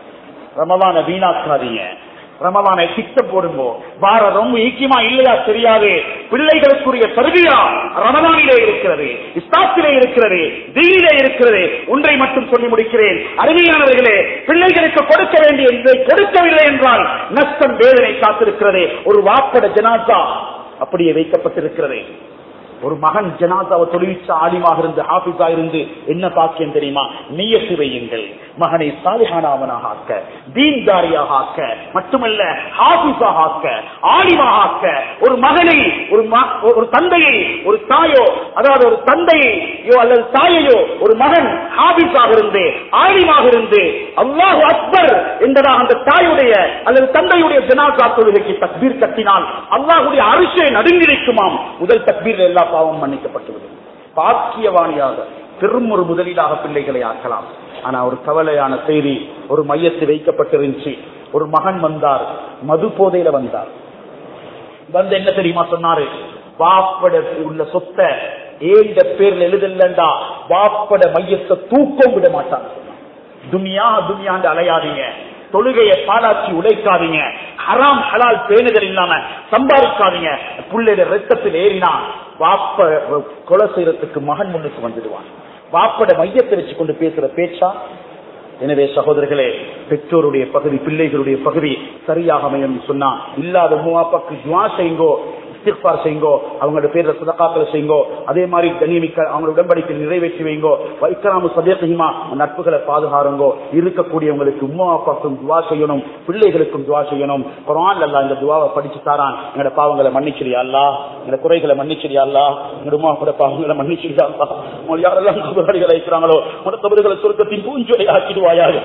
ரமவான வீணாக்காதீங்க ரமவானை திட்டம் போடுங்கோ வார ரொம்ப ஈக்கியமா இல்லையா தெரியாது பிள்ளைகளுக்குரிய தருவியா ரமதானிலே இருக்கிறது இஸ்தாத்திலே இருக்கிறது தீனிலே இருக்கிறது ஒன்றை மட்டும் சொல்லி முடிக்கிறேன் அருமையானவர்களே பிள்ளைகளுக்கு கொடுக்க வேண்டிய இதை கொடுக்கவில்லை என்றால் நஷ்டம் வேதனை காத்திருக்கிறது ஒரு வாப்பட ஜனாசா அப்படியே வைக்கப்பட்டிருக்கிறது ஒரு மகன் ஜனாதாவை தொழுவிச்ச ஆலிமாக இருந்து ஹாபிஸா இருந்து என்ன பாக்கியம் தெரியுமா நீயத்து வையுங்கள் மகனை சாலிஹானாவனாக ஆக்க தீன்தாரியாக ஆக்க மட்டுமல்ல ஹாபிஸாக ஆக்க ஆலிமாக ஆக்க ஒரு மகனை ஒரு ம- ஒரு தந்தையை ஒரு தாயோ அதாவது ஒரு தந்தையோ அல்லது தாயையோ ஒரு மகன் ஹாபிஸாக இருந்து ஆலிமாக இருந்து அல்லாஹு அக்பர் என்பதாக அந்த தாயுடைய அல்லது தந்தையுடைய ஜனாசா தொழுகைக்கு தக்பீர் கட்டினால் அல்லாஹுடைய அரிசை நடுங்கிருக்குமாம் முதல் தக்பீர் எல்லா பாவம் மன்னிக்கப்பட்டுவிடும் பாக்கியவாணியாக பெரும் ஒரு முதலீடாக பிள்ளைகளை ஆக்கலாம் ஆனா ஒரு கவலையான செய்தி ஒரு மையத்தில் வைக்கப்பட்டிருந்துச்சு ஒரு மகன் வந்தார் மது போதையில வந்தார் வந்து என்ன தெரியுமா சொன்னாரு வாப்பட உள்ள சொத்தை ஏந்த பேர்ல எழுதலண்டா வாப்பட மையத்தை தூக்கம் விட மாட்டாங்க துனியா துனியாண்டு அலையாதீங்க தொழுகையை பாலாச்சி உழைக்காதீங்க ஹராம் ஹலால் பேணுதல் இல்லாம சம்பாதிக்காதீங்க புள்ளைய ரத்தத்தில் ஏறினா வாப்ப கொலை செய்யறதுக்கு மகன் முன்னுக்கு வந்துடுவான் வாப்பட மையத்தை வச்சு கொண்டு பேசுற பேச்சா எனவே சகோதரர்களே பெற்றோருடைய பகுதி பிள்ளைகளுடைய பகுதி சரியாக அமையும் சொன்னா இல்லாத மூவாப்பாக்கு துவா செய்யுங்கோ இஸ்திக்பார் செய்யுங்கோ அவங்களோட பேர்ல சுதக்காக்களை செய்யுங்கோ அதே மாதிரி கண்ணியமிக்க அவங்களோட உடன்படிக்கை நிறைவேற்றி வைங்கோ வைக்கராமு சதேகமா நட்புகளை பாதுகாருங்கோ இருக்கக்கூடியவங்களுக்கு உம்மா அப்பாக்கும் துவா செய்யணும் பிள்ளைகளுக்கும் துவா செய்யணும் குரான் அல்ல இந்த துவாவை படிச்சு தாரான் எங்களோட பாவங்களை மன்னிச்சிரியா அல்லா எங்களோட குறைகளை மன்னிச்சிரியா அல்லா எங்களோட உமா கூட பாவங்களை மன்னிச்சிரியா அல்லா உங்களை யாரெல்லாம் கபறுகளை இருக்கிறாங்களோ உங்களோட கபறுகளை சுருக்கத்தின் பூஞ்சொலை ஆக்கிடுவாயாக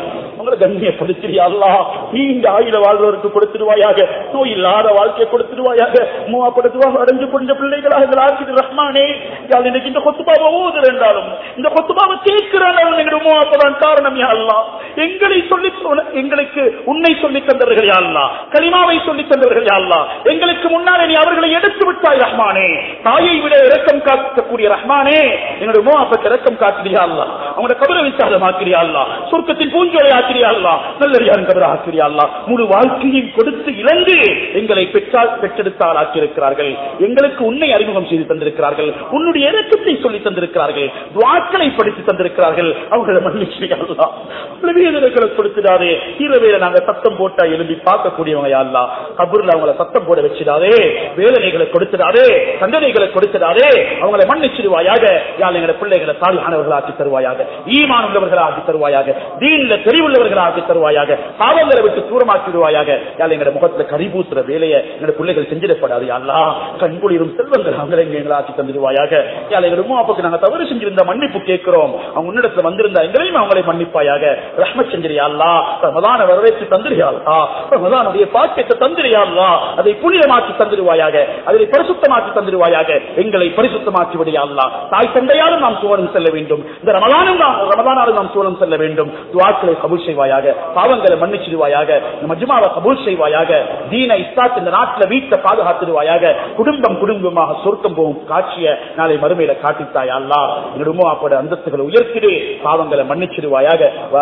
அவங்களை கண்ணியப்படுத்தியா அல்லா நீண்ட ஆயுத வாழ்வதற்கு கொடுத்துருவாயாக நோய் இல்லாத வாழ்க்கையை கொடுத்துருவாயாக மூவாப்படுத்துவாக அடைஞ்சு கொண்ட பிள்ளைகளாக எங்கள் ஆட்சி ரஹ்மானே யாழ் இன்னைக்கு இந்த கொத்துபாவை ஓதுற என்றாலும் இந்த கொத்துபாவை கேட்கிறாலும் எங்களுடைய மூவாப்பதான் காரணம் யா அல்லா எங்களை சொல்லி எங்களுக்கு உன்னை சொல்லி தந்தவர்கள் யா அல்லா கலிமாவை சொல்லி தந்தவர்கள் யா அல்லா எங்களுக்கு முன்னாலே நீ அவர்களை எடுத்து விட்டாய் ரஹ்மானே தாயை விட இரக்கம் காக்கக்கூடிய ரஹ்மானே எங்களுடைய மூவாப்பத்தை இரக்கம் காக்கிறியா அல்லா அவங்களோட கபர விசாலமாக்கிறியா அல்லா சொர்க்கத்தின் பூஞ்சோலை ஆக்கிறியா அல்லா நல்லறியான் கபர ஆக்கிறியா அல்லா முழு வாழ்க்கையை கொடுத்து இழந்து எங்களை பெற்றால் பெற்றெடுத்தால் ஆக்கியிருக்கிறார்கள் எங்களுக்கு உன்னை அறிமுகம் செய்து தந்திருக்கிறார்கள் உன்னுடைய இறக்கத்தை சொல்லி தந்திருக்கிறார்கள் துவாக்களை படித்து தந்திருக்கிறார்கள் அவர்களை மன்னிச்சியா அல்லா வேதனைகளை கொடுத்துடாதே இரவேல நாங்க சத்தம் போட்டா எழுப்பி பார்க்கக்கூடியவங்க யாழ்லா கபூர்ல அவங்கள சத்தம் போட வச்சிடாதே வேதனைகளை கொடுத்துடாதே தண்டனைகளை கொடுத்துடாதே அவங்களை மன்னிச்சிடுவாயாக யாழ் எங்களை பிள்ளைகளை சாலியானவர்களாக்கி தருவாயாக ஈமான் உள்ளவர்களாக்கி தருவாயாக தீன்ல தெரிவுள்ளவர்களாக்கி தருவாயாக பாவங்களை விட்டு தூரமாக்கிடுவாயாக யாழ் எங்களை முகத்துல கரிபூசுற வேலையை எங்களை பிள்ளைகள் செஞ்சிடப்படாது யாழ்லா கண்குளிரும் செல்வங்கள் அவங்களை எங்களை ஆக்கி தந்துடுவாயாக யாழ் எங்க உமாப்புக்கு நாங்க தவறு செஞ்சிருந்த மன்னிப்பு கேட்கிறோம் அவங்க உன்னிடத்துல வந்திருந்தா எங்களையும் அவங்களை மன்னிப்பாயாக ரஹ்ம செஞ்சிரியாள்லா ரமதான வரவேற்று தந்திரியாள்லா ரமதானுடைய பாக்கியத்தை தந்திரியாள்லா அதை புனிதமாக்கி தந்திருவாயாக அதை பரிசுத்தமாக்கி தந்திருவாயாக எங்களை பரிசுத்தமாக்கி விடியாள்லா தாய் தந்தையாலும் நாம் சூழலும் செல்ல வேண்டும் இந்த ரமதானும் நாம் ரமதானாலும் நாம் சூழலும் செல்ல வேண்டும் துவாக்களை கபூல் செய்வாயாக பாவங்களை மன்னிச்சிடுவாயாக இந்த மஜ்மாவை கபூல் செய்வாயாக தீன இஸ்லாத் இந்த நாட்டில் வீட்டை பாதுகாத்துடுவாயாக குடும்பம் குடும்பமாக சொர்க்கம் போகும் காட்சியை நாளை மறுமையில காட்டித்தாயா அல்லா என்னுடைய அப்பட அந்தஸ்துகளை உயர்த்திடு பாவங்களை மன்னிச்சிடுவாயாக